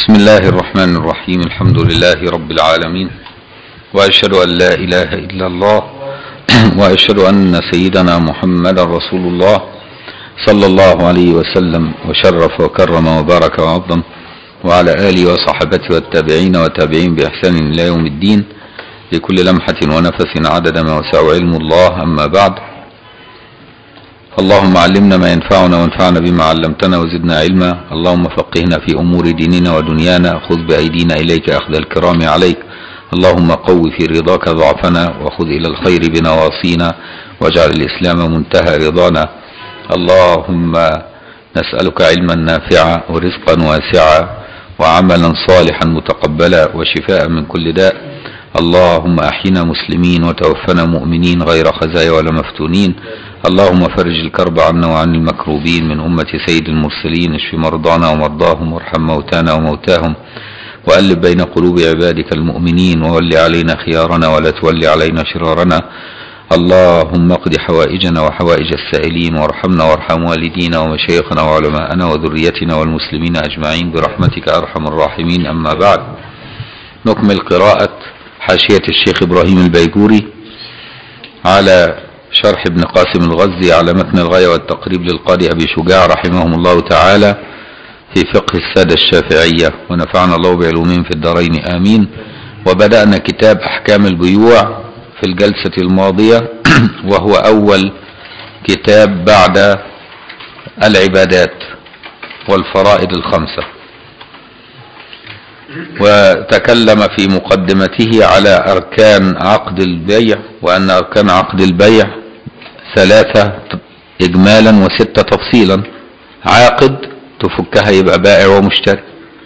بسم الله الرحمن الرحيم الحمد لله رب العالمين وأشهد أن لا إله إلا الله وأشهد أن سيدنا محمد رسول الله صلى الله عليه وسلم وشرف وكرم وبارك وعظم وعلى آله وصحبته والتابعين والتابعين بإحسان إلى يوم الدين لكل لمحة ونفس عدد ما وسع علم الله أما بعد اللهم علمنا ما ينفعنا وانفعنا بما علمتنا وزدنا علما اللهم فقهنا في أمور ديننا ودنيانا خذ بأيدينا إليك أخذ الكرام عليك اللهم قو في رضاك ضعفنا وخذ إلى الخير بنواصينا واجعل الإسلام منتهى رضانا اللهم نسألك علما نافعا ورزقا واسعا وعملا صالحا متقبلا وشفاء من كل داء اللهم أحينا مسلمين وتوفنا مؤمنين غير خزايا ولا مفتونين اللهم فرج الكرب عنا وعن المكروبين من أمة سيد المرسلين اشف مرضانا ومرضاهم وارحم موتانا وموتاهم وألف بين قلوب عبادك المؤمنين وول علينا خيارنا ولا تول علينا شرارنا اللهم اقض حوائجنا وحوائج السائلين وارحمنا وارحم والدينا ومشايخنا وعلماءنا وذريتنا والمسلمين أجمعين برحمتك أرحم الراحمين أما بعد نكمل قراءة حاشية الشيخ إبراهيم البيجوري على شرح ابن قاسم الغزي على متن الغاية والتقريب للقاضي أبي شجاع رحمهم الله تعالى في فقه السادة الشافعية ونفعنا الله بعلومهم في الدارين آمين وبدأنا كتاب أحكام البيوع في الجلسة الماضية وهو أول كتاب بعد العبادات والفرائض الخمسة وتكلم في مقدمته على أركان عقد البيع وأن أركان عقد البيع ثلاثة إجمالا وستة تفصيلا عاقد تفكها يبقى بائع ومشتري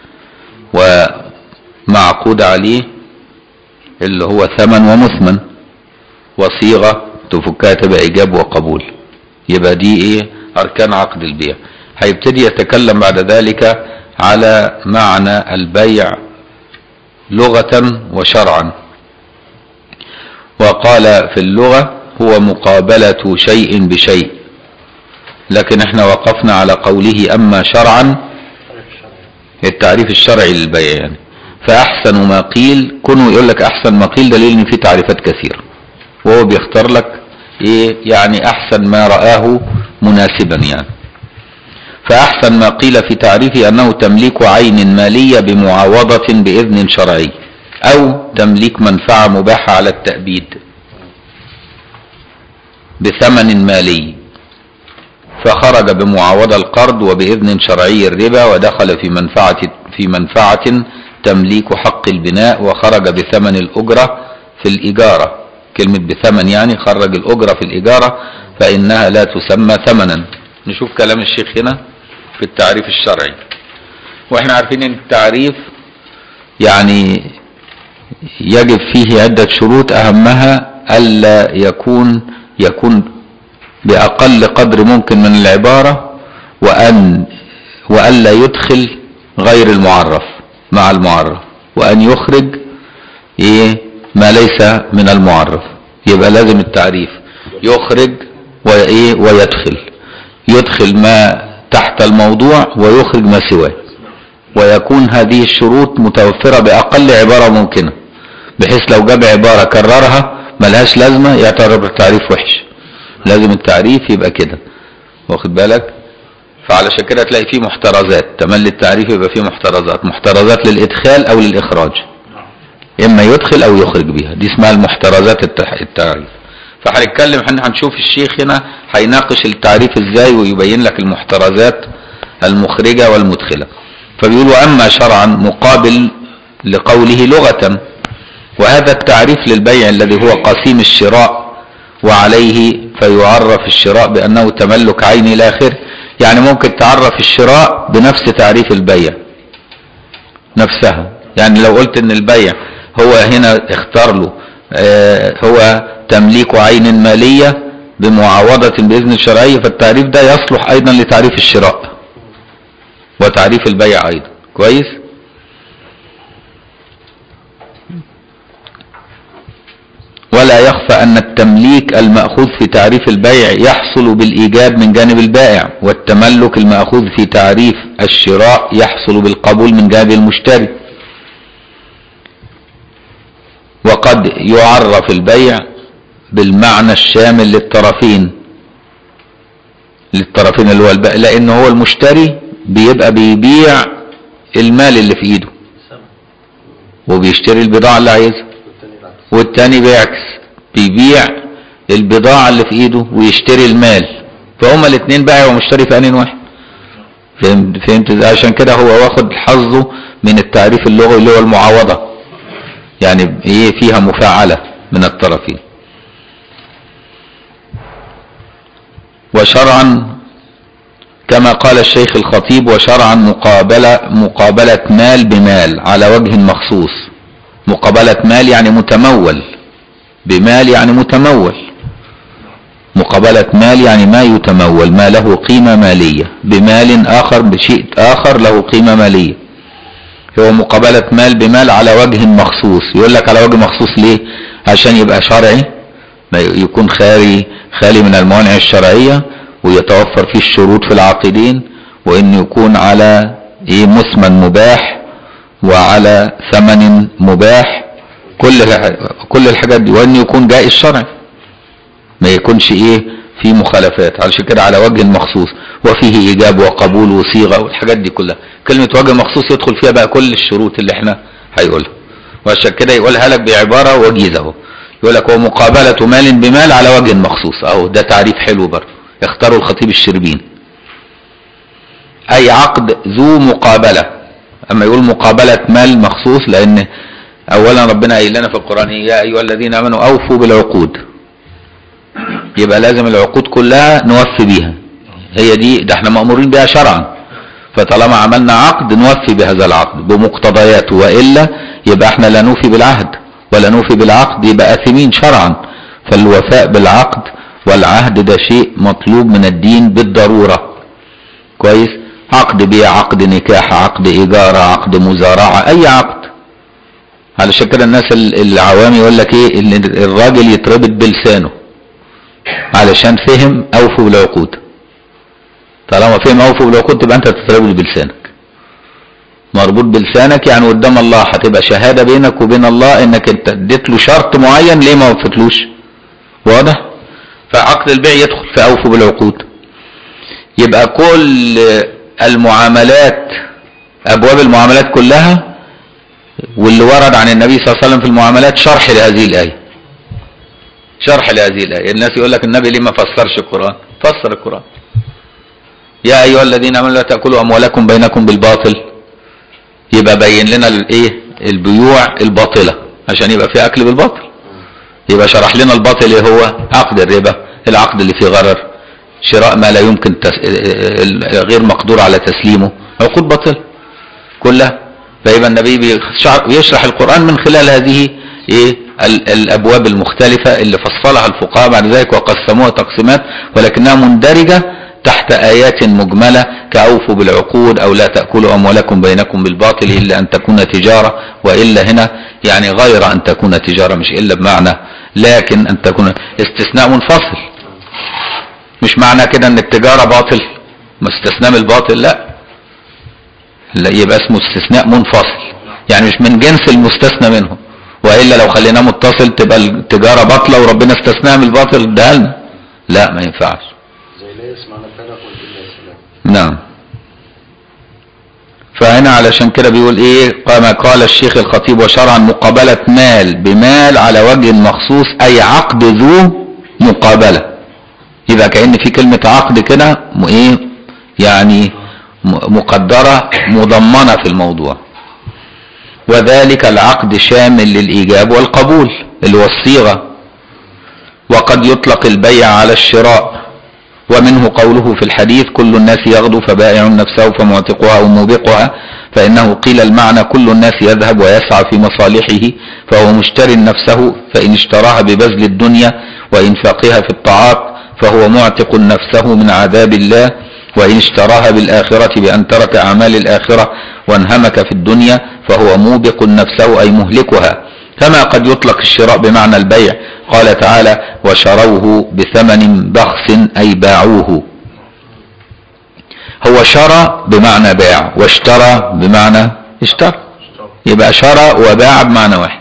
ومعقود عليه اللي هو ثمن ومثمن وصيغة تفكها تبقى إيجاب وقبول يبقى دي إيه أركان عقد البيع هيبتدي يتكلم بعد ذلك على معنى البيع لغة وشرعا وقال في اللغة هو مقابلة شيء بشيء لكن احنا وقفنا على قوله أما شرعا التعريف الشرعي للبيع يعني فأحسن ما قيل كونه يقول لك أحسن ما قيل دليل إن في تعريفات كثيرة وهو بيختار لك إيه يعني أحسن ما رآه مناسبا يعني فأحسن ما قيل في تعريفه أنه تمليك عين مالية بمعاوضة بإذن شرعي أو تمليك منفعة مباحة على التأبيد بثمن مالي فخرج بمعاوضة القرض وبإذن شرعي الربا ودخل في منفعة في منفعة تمليك حق البناء وخرج بثمن الأجرة في الإجارة كلمة بثمن يعني خرج الأجرة في الإجارة فإنها لا تسمى ثمنا نشوف كلام الشيخ هنا في التعريف الشرعي واحنا عارفين ان التعريف يعني يجب فيه عدة شروط اهمها الا يكون يكون باقل قدر ممكن من العبارة وان والا يدخل غير المعرف مع المعرف وان يخرج ايه ما ليس من المعرف يبقى لازم التعريف يخرج وايه ويدخل يدخل ما تحت الموضوع ويخرج ما سواه ويكون هذه الشروط متوفرة بأقل عبارة ممكنة بحيث لو جاب عبارة كررها ملهاش لازمة يعتبر التعريف وحش لازم التعريف يبقى كده واخد بالك فعلشان كده تلاقي فيه محترزات تملي التعريف يبقى فيه محترزات محترزات للإدخال أو للإخراج إما يدخل أو يخرج بيها دي اسمها المحترزات التعريف فهنتكلم احنا هنشوف الشيخ هنا هيناقش التعريف ازاي ويبين لك المحترزات المخرجة والمدخلة فبيقول واما شرعا مقابل لقوله لغة وهذا التعريف للبيع الذي هو قسيم الشراء وعليه فيعرف الشراء بأنه تملك عين إلى آخره يعني ممكن تعرف الشراء بنفس تعريف البيع نفسها يعني لو قلت ان البيع هو هنا اختار له اه هو تمليك عين مالية بمعاوضة بإذن شرعي فالتعريف ده يصلح أيضا لتعريف الشراء وتعريف البيع أيضا كويس ولا يخفى أن التمليك المأخوذ في تعريف البيع يحصل بالإيجاب من جانب البائع والتملك المأخوذ في تعريف الشراء يحصل بالقبول من جانب المشتري وقد يعرف البيع بالمعنى الشامل للطرفين للطرفين اللي هو البائع لأن هو المشتري بيبقى بيبيع المال اللي في ايده وبيشتري البضاعة اللي عايزها والتاني بيعكس بيبيع البضاعة اللي في ايده ويشتري المال فهما الاثنين بائع ومشتري في انين واحد فهمت فهمت ازاي؟ عشان كده هو واخد حظه من التعريف اللغوي اللي هو المعاوضة يعني ايه فيها مفاعلة من الطرفين وشرعا كما قال الشيخ الخطيب وشرعا مقابلة مقابلة مال بمال على وجه مخصوص مقابلة مال يعني متمول بمال يعني متمول مقابلة مال يعني ما يتمول ما له قيمة مالية بمال آخر بشيء آخر له قيمة مالية هو مقابلة مال بمال على وجه مخصوص يقول لك على وجه مخصوص ليه عشان يبقى شرعي ما يكون خالي خالي من الموانع الشرعية ويتوفر فيه الشروط في العاقدين وان يكون على ايه مثمن مباح وعلى ثمن مباح كل كل الحاجات دي وان يكون جائز شرعي ما يكونش ايه في مخالفات علشان كده على وجه مخصوص وفيه ايجاب وقبول وصيغه والحاجات دي كلها كلمه وجه مخصوص يدخل فيها بقى كل الشروط اللي احنا هيقولها وعشان كده يقولها لك بعباره وجيزه اهو يقول لك ومقابله مال بمال على وجه مخصوص اهو ده تعريف حلو برضه اختاروا الخطيب الشربين اي عقد ذو مقابله اما يقول مقابله مال مخصوص لان اولا ربنا قايل لنا في القران يا ايها الذين امنوا اوفوا بالعقود يبقى لازم العقود كلها نوفي بيها هي دي ده احنا مأمورين بها شرعا فطالما عملنا عقد نوفي بهذا العقد بمقتضياته وإلا يبقى احنا لا نوفي بالعهد ولا نوفي بالعقد يبقى آثمين شرعا فالوفاء بالعقد والعهد ده شيء مطلوب من الدين بالضرورة كويس عقد بيع عقد نكاح عقد إيجار عقد مزارعة أي عقد علشان كده الناس العوام يقول لك ايه ان الراجل يتربط بلسانه علشان فهم اوفوا بالعقود طالما فهم اوفوا بالعقود تبقى انت تتربط بلسانك مربوط بلسانك يعني قدام الله هتبقى شهاده بينك وبين الله انك انت اديت له شرط معين ليه ما وفقتلوش واضح فعقد البيع يدخل في اوفوا بالعقود يبقى كل المعاملات ابواب المعاملات كلها واللي ورد عن النبي صلى الله عليه وسلم في المعاملات شرح لهذه الايه شرح لهذه الآية الناس يقول لك النبي ليه ما فسرش القرآن فسر القرآن يا أيها الذين آمنوا لا تأكلوا أموالكم بينكم بالباطل يبقى بين لنا الايه البيوع الباطلة عشان يبقى في أكل بالباطل يبقى شرح لنا الباطل ايه هو عقد الربا العقد اللي فيه غرر شراء ما لا يمكن تس... غير مقدور على تسليمه عقود باطل كلها فيبقى النبي بيشرح القرآن من خلال هذه ايه الابواب المختلفة اللي فصلها الفقهاء بعد ذلك وقسموها تقسيمات ولكنها مندرجة تحت ايات مجملة كاوفوا بالعقود او لا تأكلوا اموالكم بينكم بالباطل الا ان تكون تجارة والا هنا يعني غير ان تكون تجارة مش الا بمعنى لكن ان تكون استثناء منفصل مش معنى كده ان التجارة باطل مستثنى من الباطل لا لا يبقى اسمه استثناء منفصل يعني مش من جنس المستثنى منه والا لو خليناه متصل تبقى التجاره باطله وربنا استثناها من الباطل ده لنا لا ما ينفعش زي لا يسمع نفذه إلا السلام نعم فهنا علشان كده بيقول ايه كما قال الشيخ الخطيب وشرعا مقابلة مال بمال على وجه مخصوص اي عقد ذو مقابلة يبقى كأن في كلمة عقد كده م- ايه يعني م- مقدرة مضمنة في الموضوع وذلك العقد شامل للإيجاب والقبول اللي هو الصيغة وقد يطلق البيع على الشراء ومنه قوله في الحديث كل الناس يغدو فبائع نفسه فمعتقها أو موبقها فإنه قيل المعنى كل الناس يذهب ويسعى في مصالحه فهو مشتر نفسه فإن اشتراها ببذل الدنيا وإنفاقها في الطاعات فهو معتق نفسه من عذاب الله وإن اشتراها بالآخرة بأن ترك أعمال الآخرة وانهمك في الدنيا فهو موبق نفسه أي مهلكها كما قد يطلق الشراء بمعنى البيع قال تعالى وشروه بثمن بخس أي باعوه هو شرى بمعنى باع واشترى بمعنى اشترى يبقى شرى وباع بمعنى واحد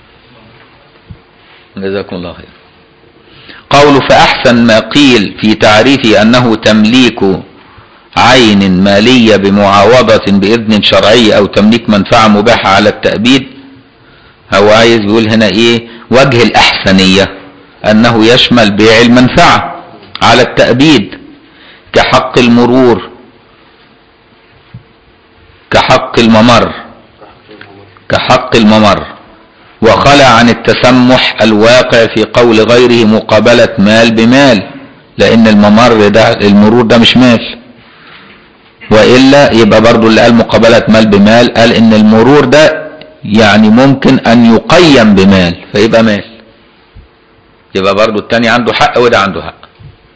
جزاكم الله خير قول فأحسن ما قيل في تعريف أنه تمليك عين مالية بمعاوضة بإذن شرعي أو تمليك منفعة مباحة على التأبيد هو عايز يقول هنا إيه وجه الأحسنية أنه يشمل بيع المنفعة على التأبيد كحق المرور كحق الممر كحق الممر وخلع عن التسمح الواقع في قول غيره مقابلة مال بمال لأن الممر ده المرور ده مش مال وإلا يبقى برضو اللي قال مقابلة مال بمال قال إن المرور ده يعني ممكن أن يقيم بمال فيبقى مال يبقى برضو التاني عنده حق وده عنده حق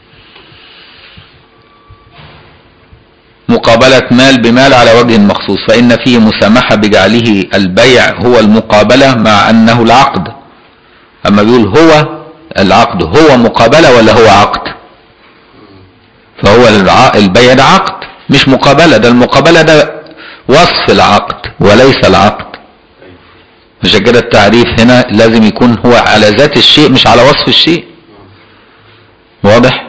مقابلة مال بمال على وجه مخصوص فإن فيه مسامحة بجعله البيع هو المقابلة مع أنه العقد أما بيقول هو العقد هو مقابلة ولا هو عقد فهو الع- البيع ده عقد مش مقابلة ده المقابلة ده وصف العقد وليس العقد عشان كده التعريف هنا لازم يكون هو على ذات الشيء مش على وصف الشيء واضح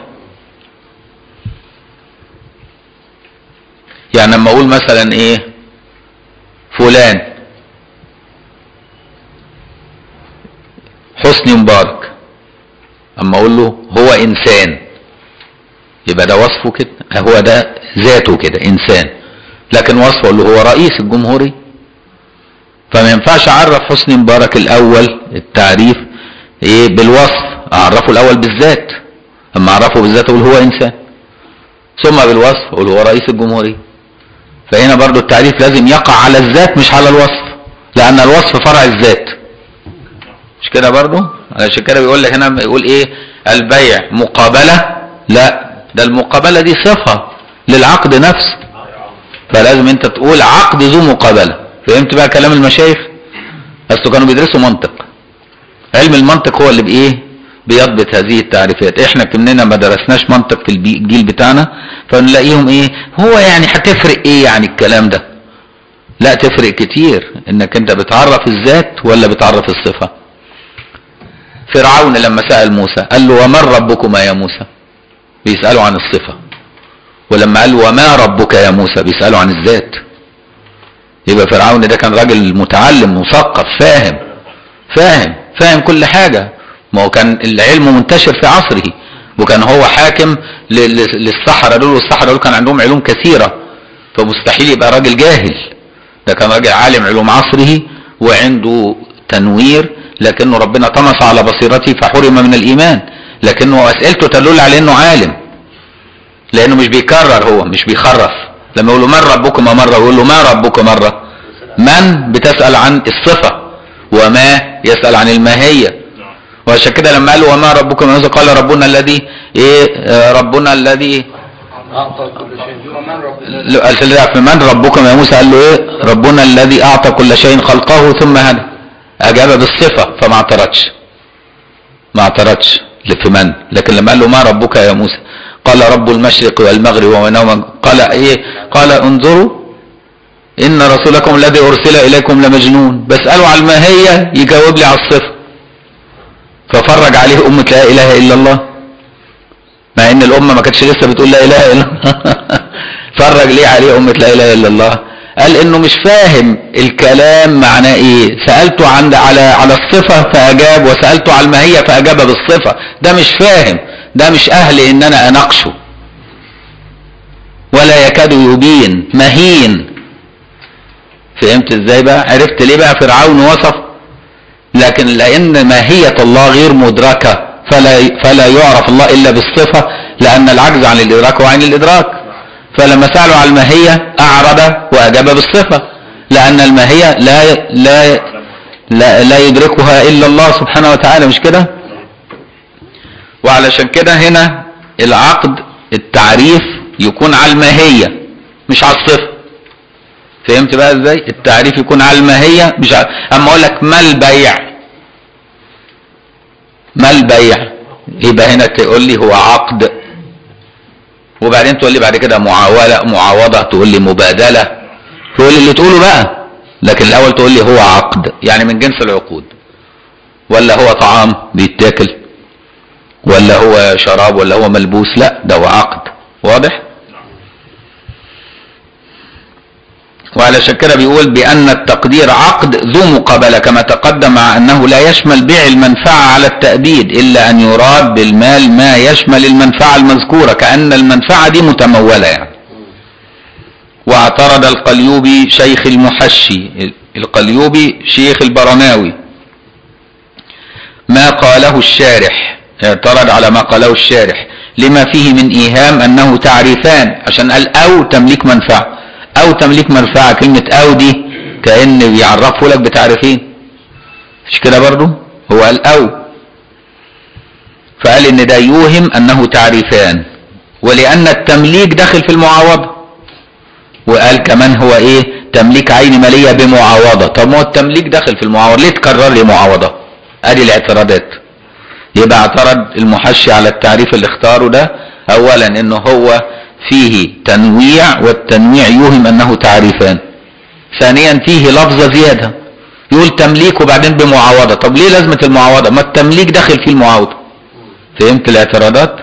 يعني لما اقول مثلا ايه فلان حسني مبارك اما اقول له هو انسان يبقى ده وصفه كده هو ده ذاته كده انسان لكن وصفه اقول له هو رئيس الجمهورية فما ينفعش اعرف حسني مبارك الاول التعريف ايه بالوصف اعرفه الاول بالذات اما اعرفه بالذات اقول هو انسان ثم بالوصف اقول هو رئيس الجمهورية فهنا برضو التعريف لازم يقع على الذات مش على الوصف لان الوصف فرع الذات مش كده برضو علشان كده بيقول لك هنا يقول ايه البيع مقابلة لا ده المقابلة دي صفة للعقد نفسه فلازم انت تقول عقد ذو مقابلة فهمت بقى كلام المشايخ اصل كانوا بيدرسوا منطق علم المنطق هو اللي بايه بيضبط هذه التعريفات احنا كمننا ما درسناش منطق في البي- الجيل بتاعنا فنلاقيهم ايه هو يعني هتفرق ايه يعني الكلام ده لا تفرق كتير انك انت بتعرف الذات ولا بتعرف الصفة فرعون لما سأل موسى قال له ومن ربكما يا موسى بيسألوا عن الصفة ولما قال له وما ربك يا موسى بيسألوا عن الذات يبقى فرعون ده كان راجل متعلم مثقف فاهم فاهم فاهم كل حاجة ما هو كان العلم منتشر في عصره وكان هو حاكم ل- ل- للسحرة دول والسحرة دول كان عندهم علوم كثيرة فمستحيل يبقى راجل جاهل ده كان راجل عالم علوم عصره وعنده تنوير لكنه ربنا طمس على بصيرته فحرم من الإيمان لكنه أسئلته تدل على أنه عالم لأنه مش بيكرر هو مش بيخرف لما يقول له من ربكما مرة يقول له ما ربك مرة من بتسأل عن الصفة وما يسأل عن الماهية وعشان كده لما قال وما ربكم من قال ربنا الذي ايه آه، ربنا الذي أعطى كل شيء ومن ربنا ل- قال له من ربكم يا موسى قال له ايه ربنا الذي اعطى كل شيء خلقه ثم هدى اجاب بالصفه فما اعترضش ما اعترضش في من لكن لما قال له ما ربك يا موسى قال رب المشرق والمغرب وبينهما قال ايه قال انظروا ان رسولكم الذي ارسل اليكم لمجنون بساله على الماهيه يجاوب لي على الصفه ففرج عليه امه لا اله الا الله مع ان الامه ما كانتش لسه بتقول لا اله الا الله فرج ليه عليه امه لا اله الا الله قال انه مش فاهم الكلام معناه ايه سالته عن على على الصفه فاجاب وسالته على الماهيه فاجاب بالصفه ده مش فاهم ده مش اهل ان انا اناقشه ولا يكاد يبين مهين فهمت ازاي بقى عرفت ليه بقى فرعون وصف لكن لان ماهيه الله غير مدركه فلا فلا يعرف الله الا بالصفه لان العجز عن الادراك هو عن الادراك فلما سالوا عن الماهيه اعرض واجاب بالصفه لان الماهيه لا لا لا, لا يدركها الا الله سبحانه وتعالى مش كده وعلشان كده هنا العقد التعريف يكون على الماهيه مش على الصفه فهمت بقى ازاي التعريف يكون على الماهيه مش على... اما اقول لك ما البيع ما البيع يبقى هنا تقول لي هو عقد وبعدين تقول لي بعد كده معاولة معاوضة تقول لي مبادلة تقول لي اللي تقوله بقى لكن الاول تقول لي هو عقد يعني من جنس العقود ولا هو طعام بيتاكل ولا هو شراب ولا هو ملبوس لا ده هو عقد واضح وعلشان كده بيقول بأن التقدير عقد ذو مقابلة كما تقدم مع أنه لا يشمل بيع المنفعة على التأبيد إلا أن يراد بالمال ما يشمل المنفعة المذكورة كأن المنفعة دي متمولة يعني واعترض القليوبي شيخ المحشي القليوبي شيخ البرماوي ما قاله الشارح اعترض على ما قاله الشارح لما فيه من ايهام انه تعريفان عشان قال او تمليك منفعه او تمليك منفعه كلمه او دي كان بيعرفه لك بتعريفين مش كده برضو هو قال او فقال ان ده يوهم انه تعريفان ولان التمليك داخل في المعاوضه وقال كمان هو ايه تمليك عين ماليه بمعاوضه طب ما هو التمليك داخل في المعاوضه ليه تكرر لي معاوضه ادي الاعتراضات يبقى اعترض المحشي على التعريف اللي اختاره ده اولا انه هو فيه تنويع والتنويع يوهم انه تعريفان ثانيا فيه لفظة زيادة يقول تمليك وبعدين بمعاوضة طب ليه لازمة المعاوضة ما التمليك داخل فيه المعاوضة فهمت الاعتراضات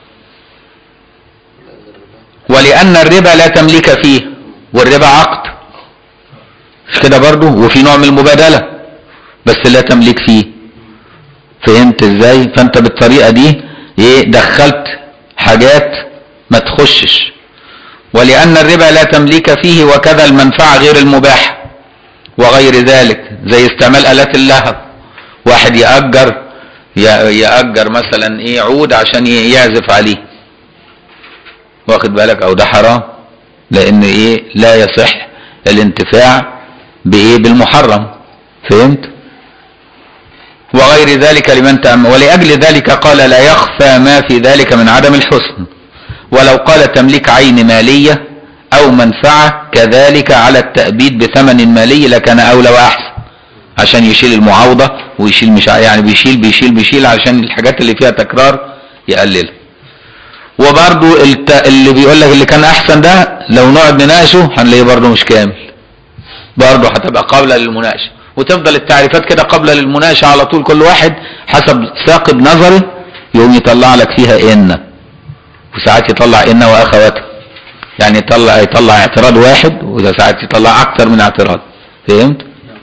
ولان الربا لا تمليك فيه والربا عقد مش كده برضو وفي نوع من المبادلة بس لا تمليك فيه فهمت ازاي فانت بالطريقة دي ايه دخلت حاجات ما تخشش ولان الربا لا تمليك فيه وكذا المنفعة غير المباحة وغير ذلك زي استعمال الات اللهب واحد يأجر يأجر مثلا ايه عود عشان يعزف عليه واخد بالك او ده حرام لان ايه لا يصح الانتفاع بايه بالمحرم فهمت وغير ذلك لمن تأمل ولأجل ذلك قال لا يخفى ما في ذلك من عدم الحسن ولو قال تمليك عين مالية أو منفعة كذلك على التأبيد بثمن مالي لكان أولى وأحسن عشان يشيل المعاوضة ويشيل مش يعني بيشيل بيشيل بيشيل عشان الحاجات اللي فيها تكرار يقللها وبرضو الت... اللي بيقول لك اللي كان أحسن ده لو نقعد نناقشه هنلاقيه برضو مش كامل برضو هتبقى قابلة للمناقشة وتفضل التعريفات كده قبل للمناقشة على طول كل واحد حسب ثاقب نظره يقوم يطلع لك فيها إن وساعات يطلع إن وأخواتها يعني يطلع يطلع اعتراض واحد وده ساعات يطلع أكثر من اعتراض فهمت؟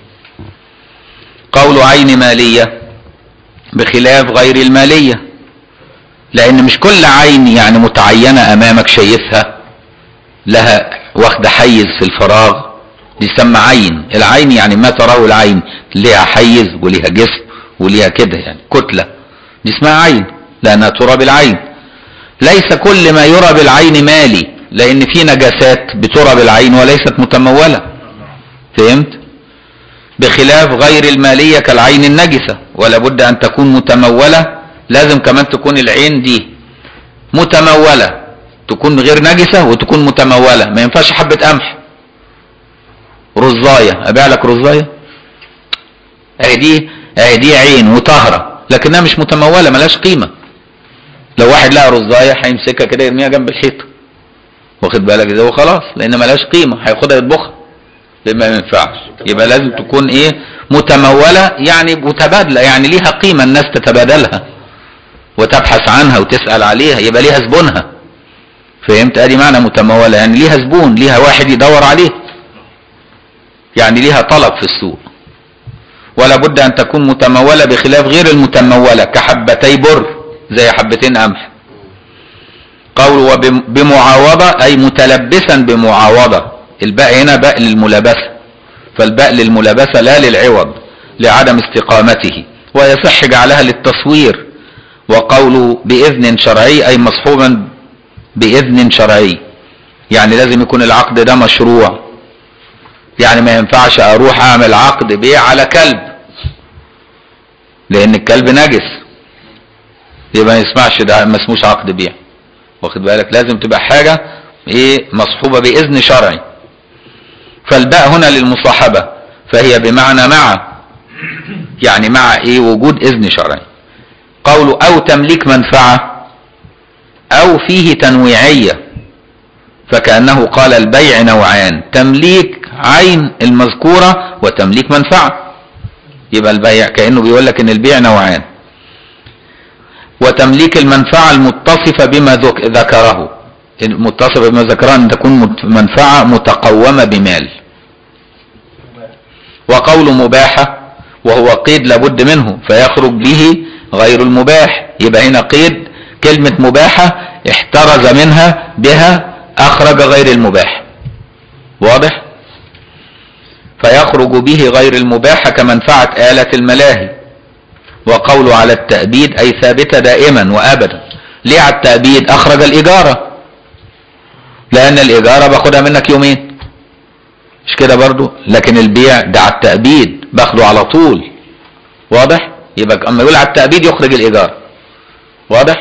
قول عين مالية بخلاف غير المالية لأن مش كل عين يعني متعينة أمامك شايفها لها واخدة حيز في الفراغ دي تسمى عين العين يعني ما تراه العين ليها حيز وليها جسم وليها كده يعني كتلة دي اسمها عين لأنها ترى بالعين ليس كل ما يرى بالعين مالي لأن في نجاسات بترى بالعين وليست متمولة فهمت بخلاف غير المالية كالعين النجسة ولا بد أن تكون متمولة لازم كمان تكون العين دي متمولة تكون غير نجسة وتكون متمولة ما ينفعش حبة قمح رزاية ابيع لك رزاية اهي دي اهي دي عين وطهرة لكنها مش متمولة ملهاش قيمة لو واحد لقى رزاية هيمسكها كده يرميها جنب الحيط واخد بالك ازاي وخلاص لان ملهاش قيمة هياخدها يطبخها يبقى ما ينفعش يبقى لازم تكون ايه متمولة يعني متبادلة يعني ليها قيمة الناس تتبادلها وتبحث عنها وتسأل عليها يبقى ليها زبونها فهمت ادي معنى متمولة يعني ليها زبون ليها واحد يدور عليه يعني ليها طلب في السوق ولا بد ان تكون متمولة بخلاف غير المتمولة كحبتي بر زي حبتين قمح قول وبمعاوضة اي متلبسا بمعاوضة الباء هنا باء للملابسة فالباء للملابسة لا للعوض لعدم استقامته ويصح جعلها للتصوير وقوله بإذن شرعي أي مصحوبا بإذن شرعي يعني لازم يكون العقد ده مشروع يعني ما ينفعش أروح أعمل عقد بيع على كلب لأن الكلب نجس يبقى ما يسمعش ده ما اسموش عقد بيع واخد بالك لازم تبقى حاجة ايه مصحوبة بإذن شرعي فالباء هنا للمصاحبة فهي بمعنى مع يعني مع ايه وجود إذن شرعي قوله او تمليك منفعة او فيه تنويعية فكأنه قال البيع نوعان تمليك عين المذكورة وتمليك منفعة يبقى البيع كأنه بيقول لك ان البيع نوعان وتمليك المنفعة المتصفة بما ذك- ذكره المتصفة بما ذكره ان تكون مت- منفعة متقومة بمال وقول مباحة وهو قيد لابد منه فيخرج به غير المباح يبقى هنا قيد كلمة مباحة احترز منها بها اخرج غير المباح واضح فيخرج به غير المباح كمنفعة آلة الملاهي وقوله على التأبيد أي ثابتة دائما وأبدا ليه على التأبيد أخرج الإجارة لأن الإجارة باخدها منك يومين مش كده برضو لكن البيع ده على التأبيد باخده على طول واضح يبقى اما يقول على التأبيد يخرج الإيجار واضح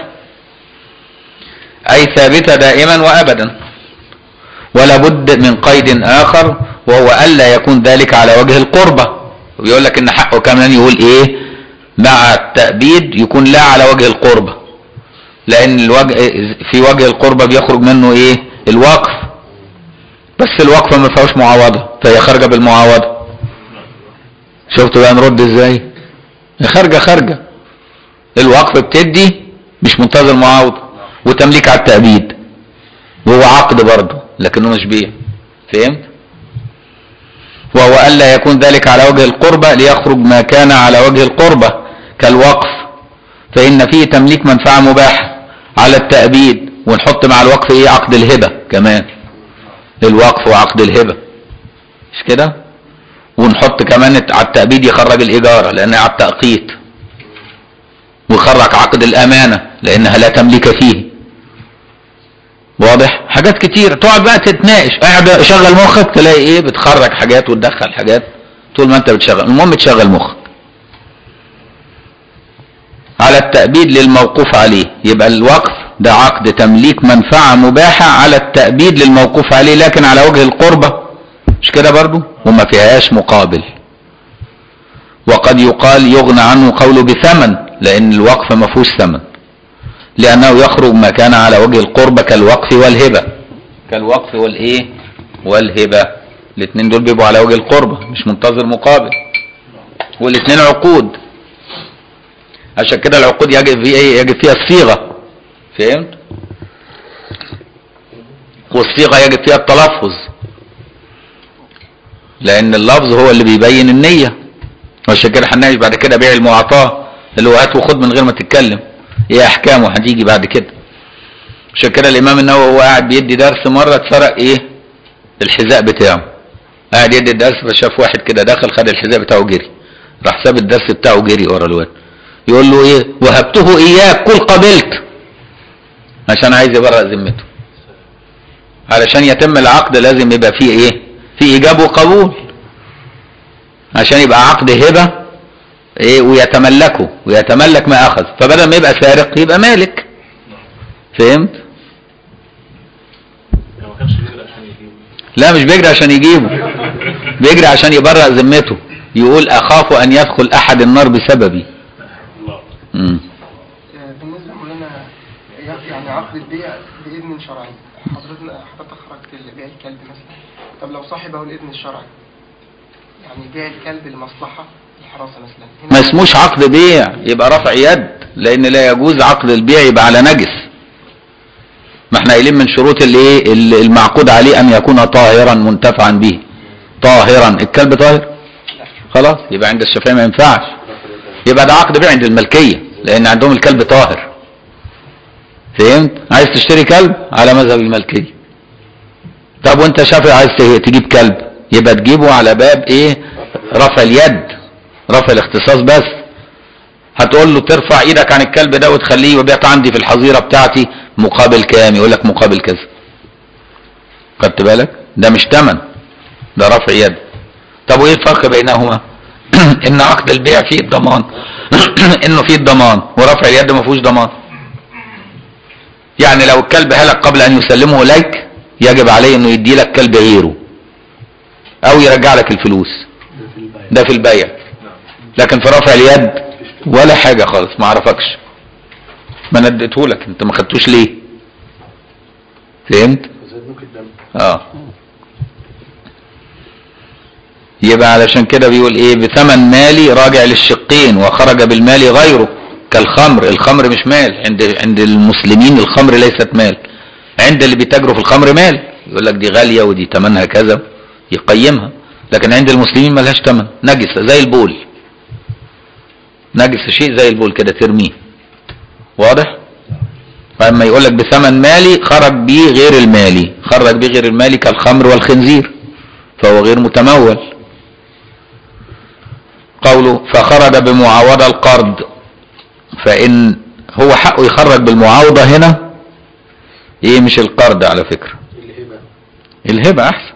أي ثابتة دائما وأبدا ولا بد من قيد آخر وهو ألا يكون ذلك على وجه القربة ويقول لك إن حقه كمان يقول إيه مع التأبيد يكون لا على وجه القربة لأن الوجه في وجه القربة بيخرج منه إيه الوقف بس الوقفة ما فيهاش معاوضة فهي خارجة بالمعاوضة شفتوا بقى نرد ازاي هي خارجة خارجة الوقف بتدي مش منتظر معاوضة وتمليك على التأبيد وهو عقد برضه لكنه مش بيع فهمت وهو ألا يكون ذلك على وجه القربة ليخرج ما كان على وجه القربة كالوقف فإن فيه تمليك منفعة مباحة على التأبيد ونحط مع الوقف ايه عقد الهبة كمان الوقف وعقد الهبة مش كده ونحط كمان على التأبيد يخرج الإجارة لأنها على التأقيت ويخرج عقد الأمانة لأنها لا تملك فيه واضح حاجات كتير تقعد بقى تتناقش قاعد شغل مخك تلاقي ايه بتخرج حاجات وتدخل حاجات طول ما انت بتشغل المهم تشغل مخك على التأبيد للموقوف عليه يبقى الوقف ده عقد تمليك منفعة مباحة على التأبيد للموقوف عليه لكن على وجه القربة مش كده برضو وما فيهاش مقابل وقد يقال يغنى عنه قوله بثمن لأن الوقف ما فيهوش ثمن لأنه يخرج ما كان على وجه القربة كالوقف والهبة كالوقف والإيه والهبة الاثنين دول بيبقوا على وجه القربة مش منتظر مقابل والاثنين عقود عشان كده العقود يجب فيها ايه يجب فيها الصيغة فهمت والصيغة يجب فيها التلفظ لأن اللفظ هو اللي بيبين النية عشان كده هنناقش بعد كده بيع المعطاة اللي هو هات وخد من غير ما تتكلم ايه احكامه هتيجي بعد كده عشان كده الامام النووي وهو قاعد بيدي درس مره اتسرق ايه الحذاء بتاعه قاعد يدي الدرس فشاف واحد كده دخل خد الحذاء بتاعه جري راح ساب الدرس بتاعه جري ورا الواد يقول له ايه وهبته اياك كل قبلت عشان عايز يبرأ ذمته علشان يتم العقد لازم يبقى فيه ايه في ايجاب وقبول عشان يبقى عقد هبه ايه ويتملكه ويتملك ما اخذ فبدل ما يبقى سارق يبقى مالك فهمت لو ما كانش بيقدر عشان يجيبه لا مش بيجري عشان يجيبه بيجري عشان يبرأ ذمته يقول اخاف ان يدخل احد النار بسببي الله مم. بالنسبة لنا يعني عقد البيع بإذن شرعي حضرتنا حضرتك خرجت لبيع الكلب مثلا طب لو صاحبه الإذن الشرعي يعني بيع الكلب لمصلحة الحراسة مثلا هنا ما اسموش عقد بيع يبقى رفع يد لان لا يجوز عقد البيع يبقى على نجس ما احنا قايلين من شروط الايه ال- المعقود عليه ان يكون طاهرا منتفعا به طاهرا الكلب طاهر خلاص يبقى عند الشافعي ما ينفعش يبقى ده عقد بيع عند الملكيه لان عندهم الكلب طاهر فهمت عايز تشتري كلب على مذهب الملكيه طب وانت شافعي عايز ت- تجيب كلب يبقى تجيبه على باب ايه رفع اليد رفع الاختصاص بس هتقول له ترفع ايدك عن الكلب ده وتخليه يبيت عندي في الحظيره بتاعتي مقابل كام يقول لك مقابل كذا خدت بالك ده مش تمن ده رفع يد طب وايه الفرق بينهما ان عقد البيع فيه الضمان انه فيه الضمان ورفع اليد ما فيهوش ضمان يعني لو الكلب هلك قبل ان يسلمه اليك يجب عليه انه يدي لك كلب غيره او يرجع لك الفلوس ده في البيع لكن في رفع اليد ولا حاجة خالص ما عرفكش ما انا اديتهولك انت ما خدتوش ليه فهمت زاد ممكن الدم اه يبقى علشان كده بيقول ايه بثمن مالي راجع للشقين وخرج بالمال غيره كالخمر الخمر مش مال عند عند المسلمين الخمر ليست مال عند اللي بيتاجروا في الخمر مال يقول لك دي غاليه ودي ثمنها كذا يقيمها لكن عند المسلمين ملهاش ثمن نجسه زي البول نجس شيء زي البول كده ترميه واضح فلما يقول لك بثمن مالي خرج بيه غير المالي خرج بيه غير المالي كالخمر والخنزير فهو غير متمول قوله فخرج بمعاوضة القرض فإن هو حقه يخرج بالمعاوضة هنا ايه مش القرض على فكرة الهبة الهبة احسن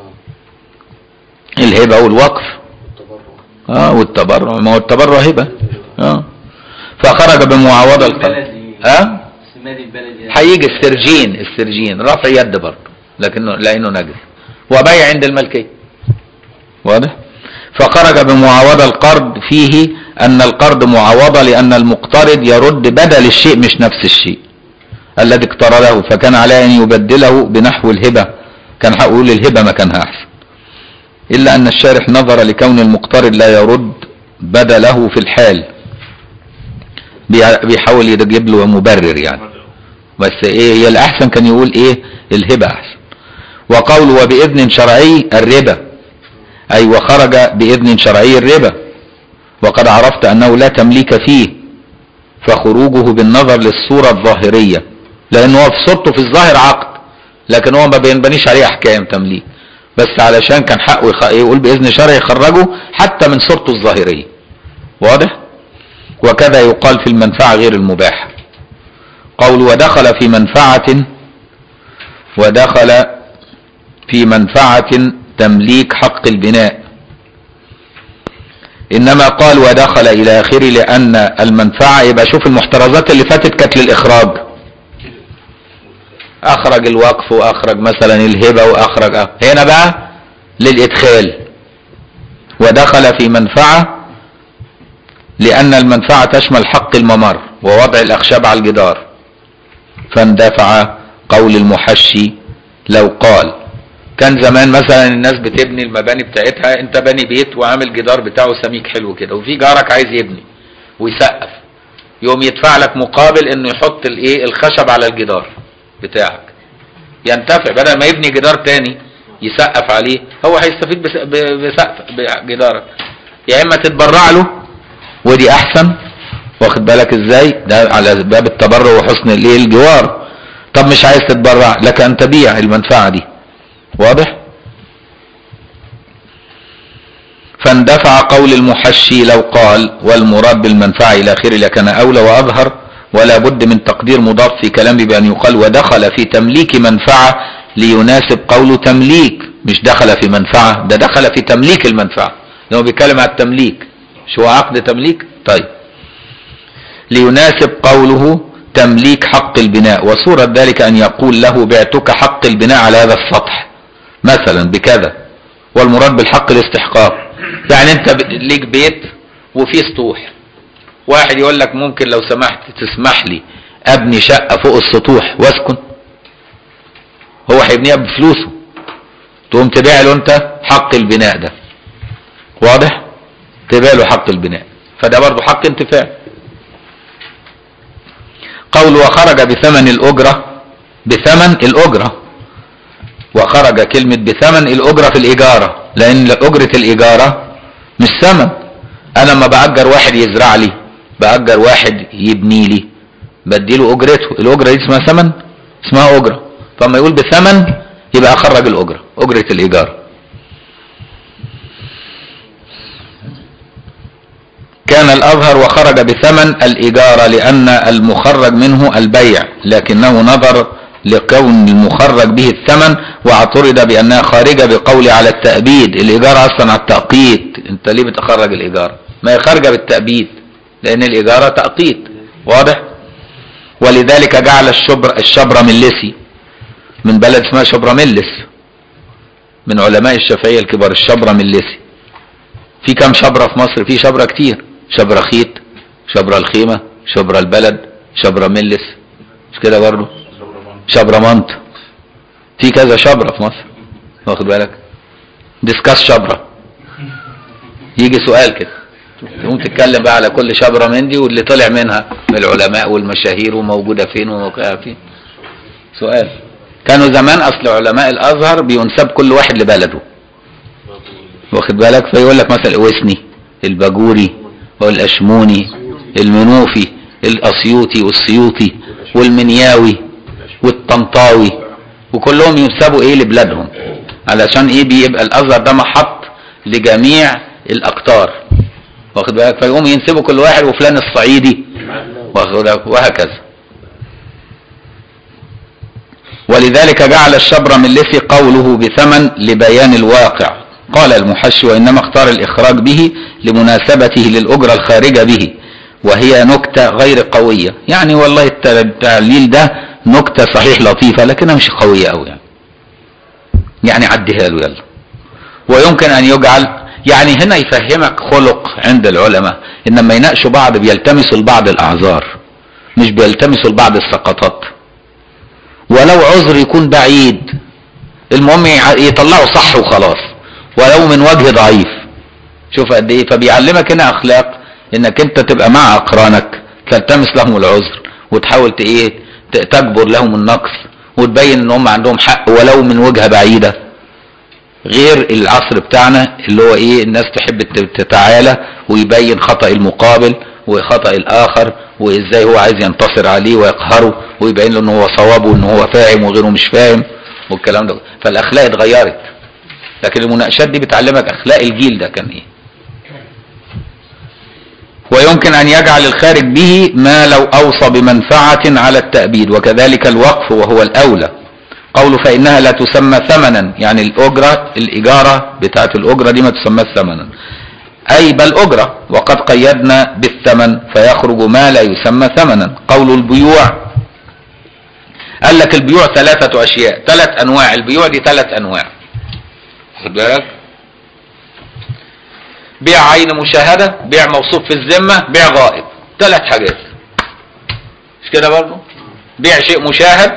اه الهبة والوقف التبرع اه والتبرع ما هو التبرع هبة اه فخرج بمعاوضة القرض بلدي. اه السماد البلدي هيجي السرجين السرجين رفع يد برضه لكنه لانه نجس وبيع عند الملكيه واضح فخرج بمعاوضة القرض فيه أن القرض معاوضة لأن المقترض يرد بدل الشيء مش نفس الشيء الذي اقترضه فكان عليه أن يبدله بنحو الهبة كان حق يقول الهبة مكانها أحسن إلا أن الشارح نظر لكون المقترض لا يرد بدله في الحال بي- بيحاول يجيب له مبرر يعني بس ايه هي الاحسن كان يقول ايه الهبه احسن وقوله وباذن شرعي الربا اي وخرج باذن شرعي الربا وقد عرفت انه لا تمليك فيه فخروجه بالنظر للصوره الظاهريه لانه هو في صورته في الظاهر عقد لكن هو ما بينبنيش عليه احكام تمليك بس علشان كان حقه يخ- يقول باذن شرعي يخرجه حتى من صورته الظاهريه واضح وكذا يقال في المنفعه غير المباحه قول ودخل في منفعة ودخل في منفعة تمليك حق البناء إنما قال ودخل إلى آخره لأن المنفعة يبقى شوف المحترزات اللي فاتت كانت للإخراج أخرج الوقف وأخرج مثلا الهبة وأخرج هنا بقى للإدخال ودخل في منفعة لأن المنفعة تشمل حق الممر ووضع الأخشاب على الجدار فاندفع قول المحشي لو قال كان زمان مثلا الناس بتبني المباني بتاعتها انت بني بيت وعامل جدار بتاعه سميك حلو كده وفي جارك عايز يبني ويسقف يقوم يدفع لك مقابل انه يحط الايه الخشب على الجدار بتاعك ينتفع بدل ما يبني جدار تاني يسقف عليه هو هيستفيد بس- ب- بسقف بجدارك يا اما تتبرع له ودي احسن واخد بالك ازاي ده على باب التبرع وحسن الايه الجوار طب مش عايز تتبرع لك ان تبيع المنفعه دي واضح فاندفع قول المحشي لو قال والمراد بالمنفعه الى اخره لكان اولى واظهر ولا بد من تقدير مضاف في كلامه بان يقال ودخل في تمليك منفعه ليناسب قوله تمليك مش دخل في منفعه ده دخل في تمليك المنفعه لو بيتكلم على التمليك مش هو عقد تمليك طيب ليناسب قوله تمليك حق البناء وصورة ذلك أن يقول له بعتك حق البناء على هذا السطح مثلا بكذا والمراد بالحق الاستحقاق يعني انت ب- ليك بيت وفيه سطوح واحد يقول لك ممكن لو سمحت تسمح لي ابني شقة فوق السطوح واسكن هو هيبنيها بفلوسه تقوم تبيع له انت حق البناء ده واضح تبيع له حق البناء فده برضه حق انتفاع قول وخرج بثمن الأجرة بثمن الأجرة وخرج كلمة بثمن الأجرة في الإجارة لأن أجرة الإجارة مش ثمن أنا لما بأجر واحد يزرع لي بأجر واحد يبني لي بديله أجرته الأجرة دي اسمها ثمن اسمها أجرة فلما يقول بثمن يبقى أخرج الأجرة أجرة الإيجار كان الأظهر وخرج بثمن الإجارة لأن المخرج منه البيع لكنه نظر لكون المخرج به الثمن واعترض بأنها خارجة بقول على التأبيد الإجارة أصلا على التأقيت أنت ليه بتخرج الإجارة ما هي خارجة بالتأبيد لأن الإجارة تأقيت واضح ولذلك جعل الشبر الشبر ملسي من بلد اسمها شبرا ملس من علماء الشافعية الكبار الشبرا ملسي في كم شبرة في مصر في شبرة كتير شبرا خيط شبرا الخيمة شبرا البلد شبرملس مش كده برضه شبرمنت في كذا شبرة في مصر واخد بالك ديسكاس شبرة يجي سؤال كده تقوم تتكلم بقى على كل شبرة من دي واللي طلع منها من العلماء والمشاهير وموجودة فين وموقعها فين سؤال كانوا زمان اصل علماء الازهر بينسب كل واحد لبلده واخد بالك فيقول لك مثلا الوسني الباجوري والاشموني المنوفي الاسيوطي والسيوطي والمنياوي والطنطاوي وكلهم ينسبوا ايه لبلادهم علشان ايه بيبقى الازهر ده محط لجميع الاقطار واخد بالك فيقوم ينسبوا كل واحد وفلان الصعيدي واخد بالك وهكذا ولذلك جعل الشبر من لثي قوله بثمن لبيان الواقع قال المحشي وإنما اختار الإخراج به لمناسبته للأجرة الخارجة به وهي نكتة غير قوية يعني والله الت- التعليل ده نكتة صحيح لطيفة لكنها مش قوية أوي يعني يعني عديها له يلا ويمكن أن يجعل يعني هنا يفهمك خلق عند العلماء إن لما يناقشوا بعض بيلتمسوا لبعض الأعذار مش بيلتمسوا لبعض السقطات ولو عذر يكون بعيد المهم يع- يطلعوا صح وخلاص ولو من وجه ضعيف شوف قد ايه فبيعلمك هنا اخلاق انك انت تبقى مع اقرانك تلتمس لهم العذر وتحاول ت- ايه ت- تجبر لهم النقص وتبين ان هم عندهم حق ولو من وجهه بعيده غير العصر بتاعنا اللي هو ايه الناس تحب ت- تتعالى ويبين خطأ المقابل وخطأ الاخر وازاي هو عايز ينتصر عليه ويقهره ويبين له ان هو صواب وان هو فاهم وغيره مش فاهم والكلام ده فالاخلاق اتغيرت لكن المناقشات دي بتعلمك اخلاق الجيل ده كان ايه ويمكن ان يجعل الخارج به ما لو اوصى بمنفعة على التأبيد وكذلك الوقف وهو الاولى قوله فانها لا تسمى ثمنا يعني الاجرة الاجارة بتاعت الاجرة دي ما تسمى ثمنا اي بل اجرة وقد قيدنا بالثمن فيخرج ما لا يسمى ثمنا قول البيوع قال لك البيوع ثلاثة اشياء ثلاث انواع البيوع دي ثلاث انواع خد بالك بيع عين مشاهدة بيع موصوف في الذمة بيع غائب ثلاث حاجات مش كده برضه بيع شيء مشاهد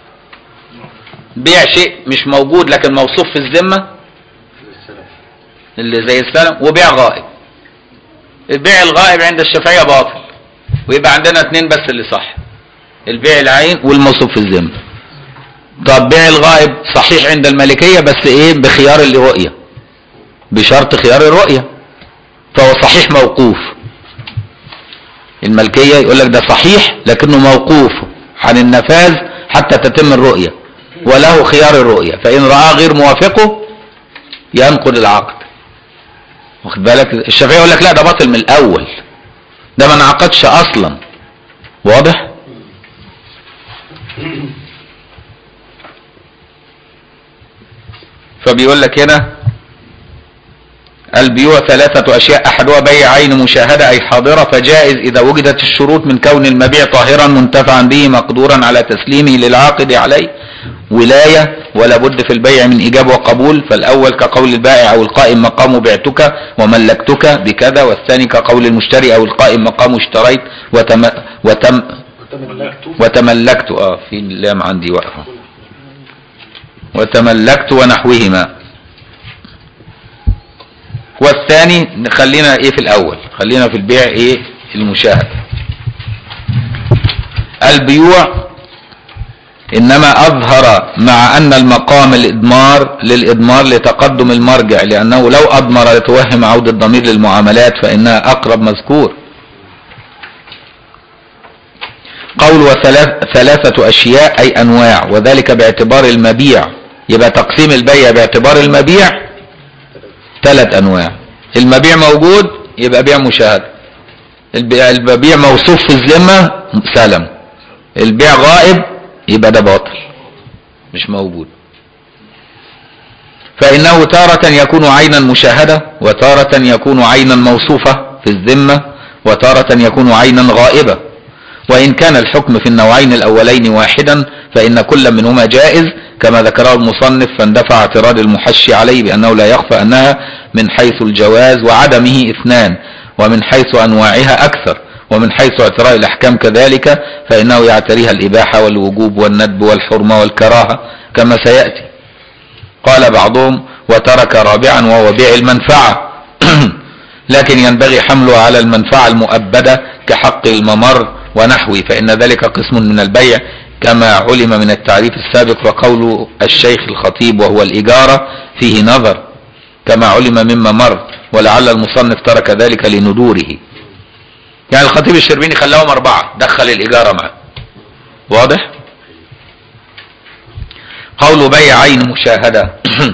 بيع شيء مش موجود لكن موصوف في الذمة اللي زي السلم وبيع غائب البيع الغائب عند الشافعية باطل ويبقى عندنا اتنين بس اللي صح البيع العين والموصوف في الذمة طب بيع الغائب صحيح عند المالكية بس ايه بخيار الرؤية بشرط خيار الرؤية فهو صحيح موقوف الملكية يقول لك ده صحيح لكنه موقوف عن النفاذ حتى تتم الرؤية وله خيار الرؤية فإن رأى غير موافقه ينقض العقد واخد بالك الشافعي يقول لك لا ده باطل من الأول ده ما انعقدش أصلا واضح فبيقول لك هنا البيوع ثلاثة أشياء أحدها بيع عين مشاهدة أي حاضرة فجائز إذا وجدت الشروط من كون المبيع طاهرا منتفعا به مقدورا على تسليمه للعاقد عليه ولاية ولا بد في البيع من إجابة وقبول فالأول كقول البائع أو القائم مقام بعتك وملكتك بكذا والثاني كقول المشتري أو القائم مقام اشتريت وتم وتم وتملكته وتملكت اه في اللام عندي واقفة وتملكت ونحوهما والثاني خلينا ايه في الاول خلينا في البيع ايه المشاهد البيوع انما اظهر مع ان المقام الادمار للادمار لتقدم المرجع لانه لو اضمر لتوهم عود الضمير للمعاملات فانها اقرب مذكور قول وثلاث ثلاثة أشياء أي أنواع وذلك باعتبار المبيع يبقى تقسيم البيع باعتبار المبيع ثلاث أنواع المبيع موجود يبقى بيع مشاهد البيع, المبيع موصوف في الذمة سلم البيع غائب يبقى ده باطل مش موجود فإنه تارة يكون عينا مشاهدة وتارة يكون عينا موصوفة في الذمة وتارة يكون عينا غائبة وإن كان الحكم في النوعين الأولين واحدا فإن كل منهما جائز كما ذكره المصنف فاندفع اعتراض المحشي عليه بأنه لا يخفى أنها من حيث الجواز وعدمه اثنان ومن حيث أنواعها أكثر ومن حيث اعتراء الأحكام كذلك فإنه يعتريها الإباحة والوجوب والندب والحرمة والكراهة كما سيأتي قال بعضهم وترك رابعا وهو بيع المنفعة لكن ينبغي حمله على المنفعة المؤبدة كحق الممر ونحوه فإن ذلك قسم من البيع كما علم من التعريف السابق وقول الشيخ الخطيب وهو الإجارة فيه نظر كما علم مما مر ولعل المصنف ترك ذلك لندوره يعني الخطيب الشربيني خلاهم أربعة دخل الإجارة معه واضح قول بيع عين مشاهدة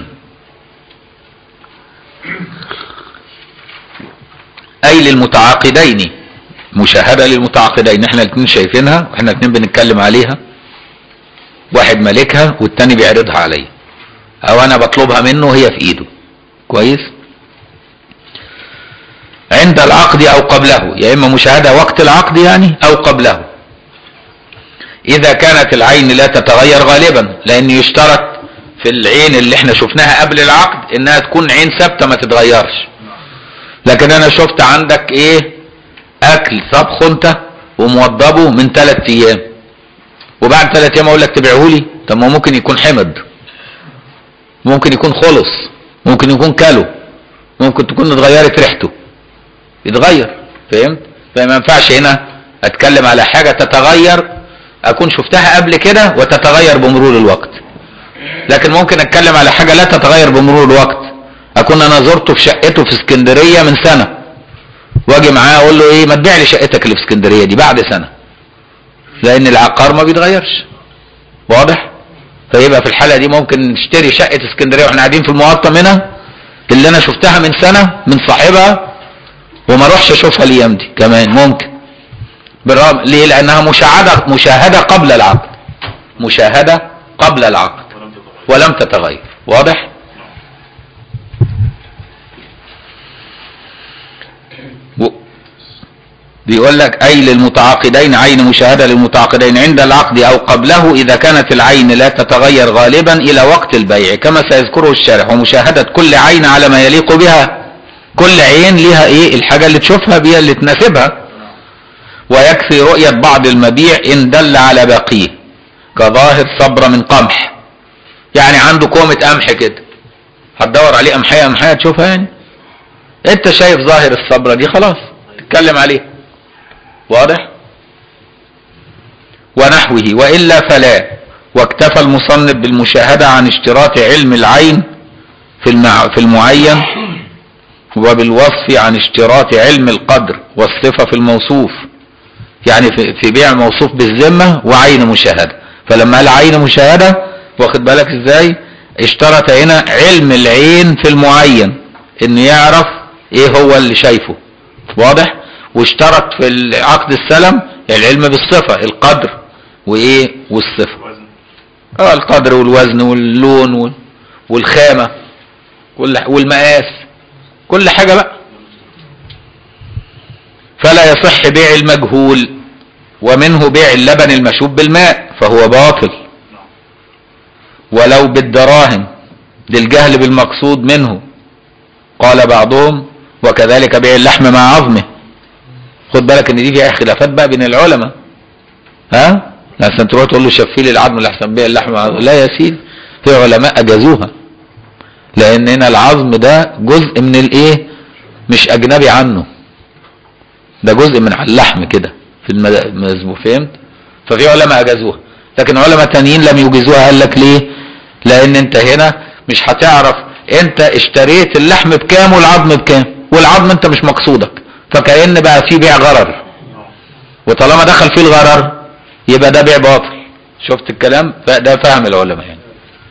أي للمتعاقدين مشاهدة للمتعاقدين احنا الاثنين شايفينها واحنا الاثنين بنتكلم عليها واحد مالكها والتاني بيعرضها عليا او انا بطلبها منه وهي في ايده كويس عند العقد او قبله يا اما مشاهدة وقت العقد يعني او قبله اذا كانت العين لا تتغير غالبا لان يشترط في العين اللي احنا شفناها قبل العقد انها تكون عين ثابتة ما تتغيرش لكن انا شفت عندك ايه اكل طبخ انت وموضبه من ثلاث ايام وبعد ثلاث ايام اقول لك تبيعه لي طب ما ممكن يكون حمض ممكن يكون خلص ممكن يكون كلو ممكن تكون اتغيرت ريحته يتغير فهمت فما ينفعش هنا اتكلم على حاجه تتغير اكون شفتها قبل كده وتتغير بمرور الوقت لكن ممكن اتكلم على حاجه لا تتغير بمرور الوقت اكون انا زرته في شقته في اسكندريه من سنه واجي معاه اقول له ايه ما تبيع لي شقتك اللي في اسكندريه دي بعد سنه لان العقار ما بيتغيرش واضح فيبقى في الحاله دي ممكن نشتري شقه اسكندريه واحنا قاعدين في المقطم هنا اللي انا شفتها من سنه من صاحبها وما اروحش اشوفها الايام دي كمان ممكن بالرغم ليه لانها مشاهده مشاهده قبل العقد مشاهده قبل العقد ولم تتغير واضح و- بيقول لك أي للمتعاقدين عين مشاهدة للمتعاقدين عند العقد أو قبله إذا كانت العين لا تتغير غالبا إلى وقت البيع كما سيذكره الشارح ومشاهدة كل عين على ما يليق بها كل عين لها إيه الحاجة اللي تشوفها بها اللي تناسبها ويكفي رؤية بعض المبيع إن دل على باقيه كظاهر صبرة من قمح يعني عنده كومة قمح كده هتدور عليه قمحية قمحية تشوفها يعني انت شايف ظاهر الصبرة دي خلاص تتكلم عليه واضح ونحوه وإلا فلا واكتفى المصنف بالمشاهدة عن اشتراط علم العين في, المع... في المعين وبالوصف عن اشتراط علم القدر والصفة في الموصوف يعني في, في بيع موصوف بالذمة وعين مشاهدة فلما قال عين مشاهدة واخد بالك ازاي اشترط هنا علم العين في المعين ان يعرف ايه هو اللي شايفه واضح واشترط في عقد السلم العلم بالصفة القدر وايه والصفة اه القدر والوزن واللون وال- والخامة كل والمقاس كل حاجة بقى فلا يصح بيع المجهول ومنه بيع اللبن المشوب بالماء فهو باطل ولو بالدراهم للجهل بالمقصود منه قال بعضهم وكذلك بيع اللحم مع عظمه خد بالك ان دي فيها خلافات بقى بين العلماء ها لحسن تروح تقول له شفي لي العظم لحسن بيع اللحم مع عظمه. لا يا سيدي في علماء اجازوها لان هنا العظم ده جزء من الايه مش اجنبي عنه ده جزء من على اللحم كده في المذبوح فهمت ففي علماء اجازوها لكن علماء تانيين لم يجيزوها قال لك ليه لان انت هنا مش هتعرف انت اشتريت اللحم بكام والعظم بكام والعظم انت مش مقصودك فكأن بقى في بيع غرر وطالما دخل فيه الغرر يبقى ده بيع باطل شفت الكلام فده فهم العلماء يعني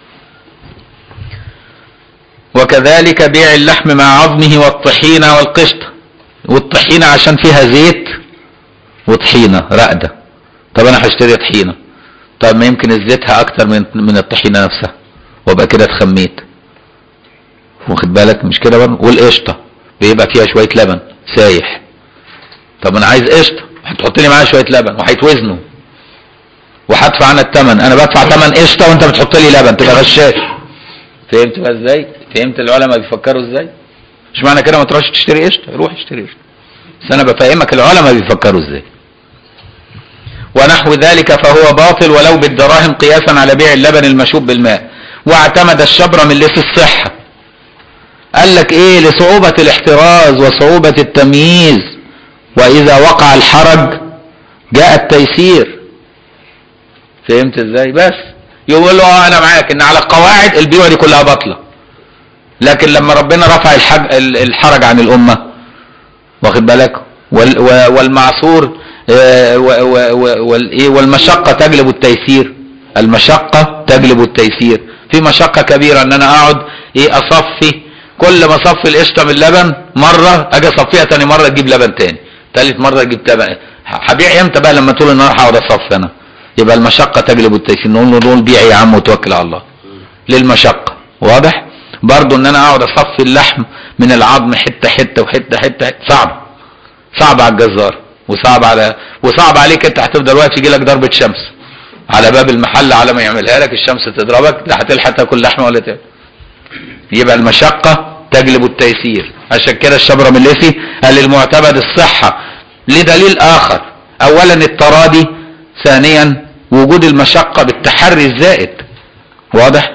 وكذلك بيع اللحم مع عظمه والطحينة والقشطة والطحينة عشان فيها زيت وطحينة رقدة طب انا هشتري طحينة طب ما يمكن زيتها اكتر من من الطحينة نفسها وابقى كده اتخميت واخد بالك مش كده برضه والقشطة بيبقى فيها شوية لبن سايح طب انا عايز قشطة هتحط لي معاها شوية لبن وهيتوزنوا وهدفع انا الثمن انا بدفع ثمن قشطة وانت بتحط لي لبن تبقى غشاش فهمت بقى ازاي فهمت العلماء بيفكروا ازاي مش معنى كده ما تروحش تشتري قشطة روح اشتري قشطة بس انا بفهمك العلماء بيفكروا ازاي ونحو ذلك فهو باطل ولو بالدراهم قياسا على بيع اللبن المشوب بالماء واعتمد الشبر من ليس الصحة قال لك ايه لصعوبة الاحتراز وصعوبة التمييز واذا وقع الحرج جاء التيسير فهمت ازاي بس يقول له اه انا معاك ان على القواعد البيوع دي كلها باطله لكن لما ربنا رفع الحج الحرج عن الامه واخد بالك وال و- والمعصور آه، و- و- و- والايه والمشقه تجلب التيسير المشقه تجلب التيسير في مشقه كبيره ان انا اقعد ايه اصفي كل ما اصفي القشطه من اللبن مره اجي اصفيها تاني مره اجيب لبن تاني تالت مره اجيب لبن هبيع امتى بقى لما طول النهار هقعد اصفي انا يبقى المشقه تجلب التيسير نقول له نقول بيع يا عم وتوكل على الله للمشقه واضح برضو ان انا اقعد اصفي اللحم من العظم حته حته وحته حته صعب صعب على الجزار وصعب على وصعب عليك انت هتفضل واقف يجي لك ضربه شمس على باب المحل على ما يعملها لك الشمس تضربك لا هتلحق تاكل لحمه ولا تاكل يبقى المشقه تجلب التيسير عشان كده الشبر من الليثي قال المعتمد الصحه لدليل اخر اولا التراضي ثانيا وجود المشقه بالتحري الزائد واضح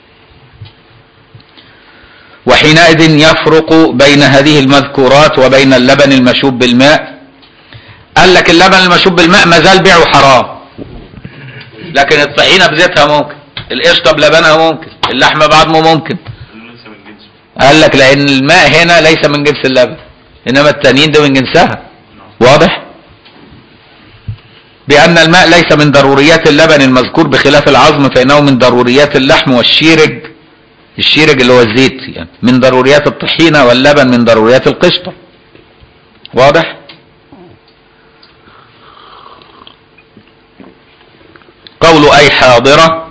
وحينئذ يفرق بين هذه المذكورات وبين اللبن المشوب بالماء قال لك اللبن المشوب بالماء ما زال بيعه حرام لكن الطحينه بزيتها ممكن القشطه بلبنها ممكن اللحمه بعظمه ممكن قال لك لان الماء هنا ليس من جنس اللبن انما التانيين ده من جنسها واضح بان الماء ليس من ضروريات اللبن المذكور بخلاف العظم فانه من ضروريات اللحم والشيرج الشيرج اللي هو الزيت يعني من ضروريات الطحينه واللبن من ضروريات القشطه واضح قول اي حاضره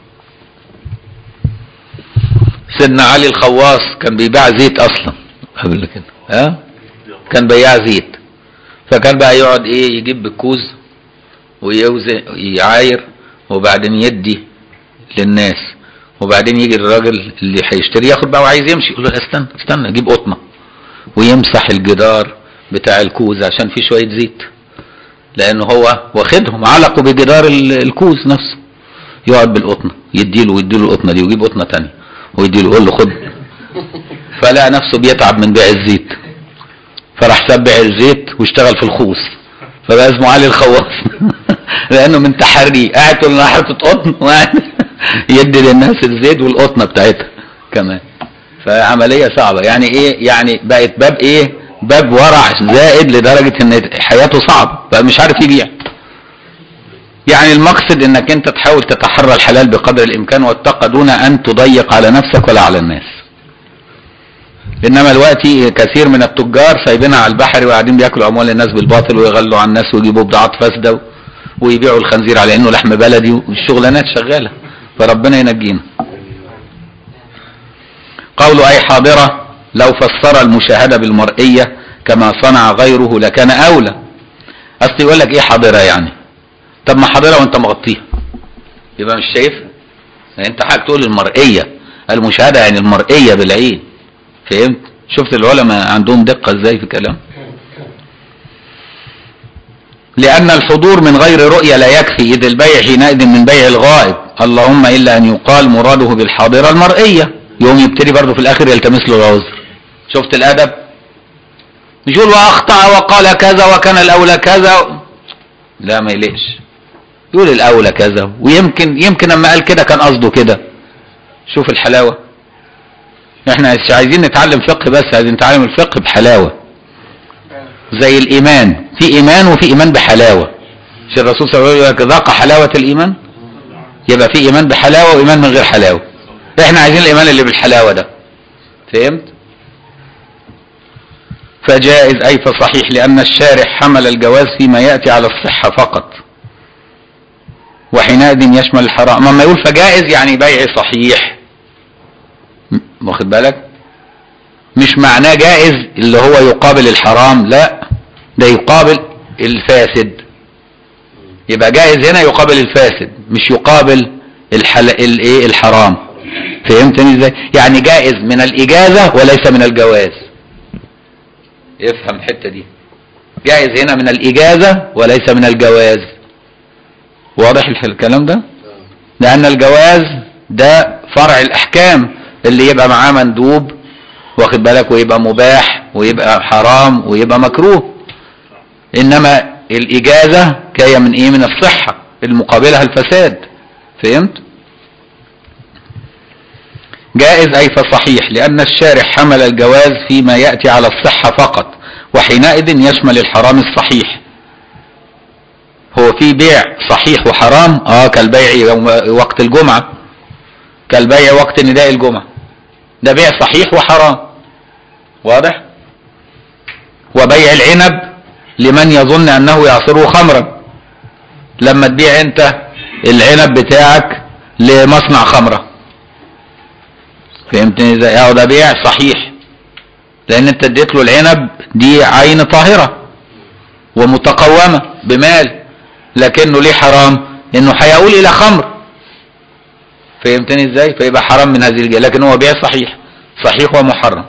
سيدنا علي الخواص كان بيبيع زيت اصلا قبل كده ها كان بياع زيت فكان بقى يقعد ايه يجيب بالكوز ويوزن يعاير وبعدين يدي للناس وبعدين يجي الراجل اللي هيشتري ياخد بقى وعايز يمشي يقول له لا استنى استنى جيب قطنه ويمسح الجدار بتاع الكوز عشان فيه شويه زيت لان هو واخدهم علقوا بجدار ال- الكوز نفسه يقعد بالقطنه يديله ويديله القطنه دي ويجيب قطنه تانية ويديله يقول له خد فلقى نفسه بيتعب من بيع الزيت فراح سبع الزيت واشتغل في الخوص فبقى اسمه علي الخواص لانه من تحري قاعد طول النهار حاطط قطن وقاعد يدي للناس الزيت والقطنه بتاعتها كمان فعمليه صعبه يعني ايه يعني بقت باب ايه باب ورع زائد لدرجه ان حياته صعبه بقى مش عارف يبيع يعني المقصد انك انت تحاول تتحرى الحلال بقدر الامكان واتقى دون ان تضيق على نفسك ولا على الناس انما دلوقتي كثير من التجار سايبينها على البحر وقاعدين بياكلوا اموال الناس بالباطل ويغلوا على الناس ويجيبوا بضاعات فاسده ويبيعوا الخنزير على انه لحم بلدي والشغلانات شغاله فربنا ينجينا قول اي حاضره لو فسر المشاهده بالمرئيه كما صنع غيره لكان اولى اصل يقول لك ايه حاضره يعني طب ما حاضره وانت مغطيها يبقى مش شايفها يعني انت حضرتك تقول المرئيه المشاهده يعني المرئيه بالعين فهمت شفت العلماء عندهم دقه ازاي في كلام لأن الحضور من غير رؤية لا يكفي إذ البيع حينئذ من بيع الغائب اللهم إلا أن يقال مراده بالحاضرة المرئية يوم يبتدي برضه في الآخر يلتمس له العذر شفت الأدب مش يقول وأخطأ وقال كذا وكان الأولى كذا لا ما يليقش يقول الأولى كذا ويمكن يمكن لما قال كده كان قصده كده شوف الحلاوة احنا مش عايزين نتعلم فقه بس عايزين نتعلم الفقه بحلاوة زي الإيمان في إيمان وفي إيمان بحلاوة مش الرسول صلى الله عليه وسلم يقول لك ذاق حلاوة الإيمان يبقى في إيمان بحلاوة وإيمان من غير حلاوة احنا عايزين الإيمان اللي بالحلاوة ده فهمت فجائز أي فصحيح لأن الشارع حمل الجواز فيما يأتي على الصحة فقط وحينئذ يشمل الحرام اما يقول فجائز يعني بيع صحيح م- واخد بالك مش معناه جائز اللي هو يقابل الحرام لا ده يقابل الفاسد يبقى جائز هنا يقابل الفاسد مش يقابل الحل... الايه الحرام فهمتني ازاي يعني جائز من الاجازه وليس من الجواز افهم الحته دي جائز هنا من الإجازة وليس من الجواز واضح الح- الكلام ده لأن الجواز ده فرع الأحكام اللي يبقى معاه مندوب واخد بالك ويبقى مباح ويبقى حرام ويبقى مكروه إنما الإجازة جاية من إيه من الصحة المقابلها الفساد فهمت جائز أي فصحيح لأن الشارع حمل الجواز فيما يأتي على الصحة فقط وحينئذ يشمل الحرام الصحيح هو في بيع صحيح وحرام اه كالبيع يوم وقت الجمعة كالبيع وقت نداء الجمعة ده بيع صحيح وحرام واضح وبيع العنب لمن يظن انه يعصره خمرا لما تبيع انت العنب بتاعك لمصنع خمره فهمتني ازاي اه ده بيع صحيح لان انت اديت له العنب دي عين طاهره ومتقومه بمال لكنه ليه حرام انه هيقول الى خمر فهمتني ازاي فيبقى حرام من هذه الجهه لكن هو بيع صحيح صحيح ومحرم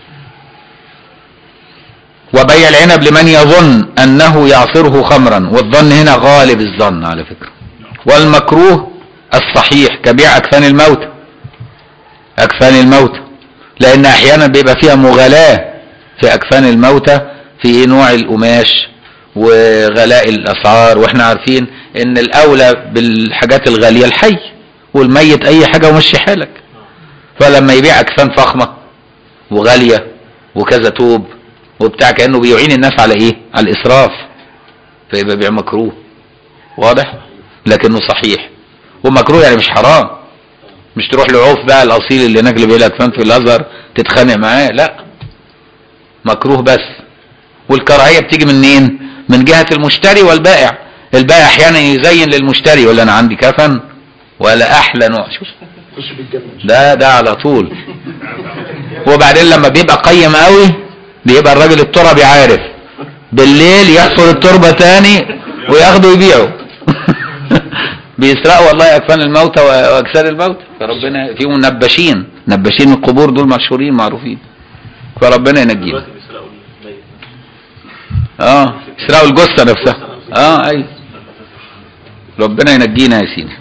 وبيع العنب لمن يظن انه يعصره خمرا والظن هنا غالب الظن على فكره والمكروه الصحيح كبيع اكفان الموت اكفان الموت لان احيانا بيبقى فيها مغالاة في اكفان الموتى في نوع القماش وغلاء الاسعار واحنا عارفين ان الاولى بالحاجات الغالية الحي والميت اي حاجة ومشي حالك فلما يبيع اكفان فخمة وغالية وكذا توب وبتاع كأنه بيعين الناس على ايه على الاسراف فيبقى بيع مكروه واضح لكنه صحيح ومكروه يعني مش حرام مش تروح لعوف بقى الاصيل اللي هناك اللي بيقول لك فاهم في الازهر تتخانق معاه لا مكروه بس والكراهيه بتيجي منين من جهه المشتري والبائع البائع احيانا يزين للمشتري يقول انا عندي كفن ولا احلى نوع شوف خش بالجنة ده ده على طول وبعدين لما بيبقى قيم قوي بيبقى الراجل التربي عارف بالليل يحصل التربه تاني وياخده يبيعه بيسرقوا والله اكفان الموتى واجساد الموتى فربنا فيهم نباشين نباشين القبور دول مشهورين معروفين فربنا ينجينا دلوقتي بيسرقوا الميت اه يسرقوا الجثه نفسها اه ايوه ربنا ينجينا يا سيدي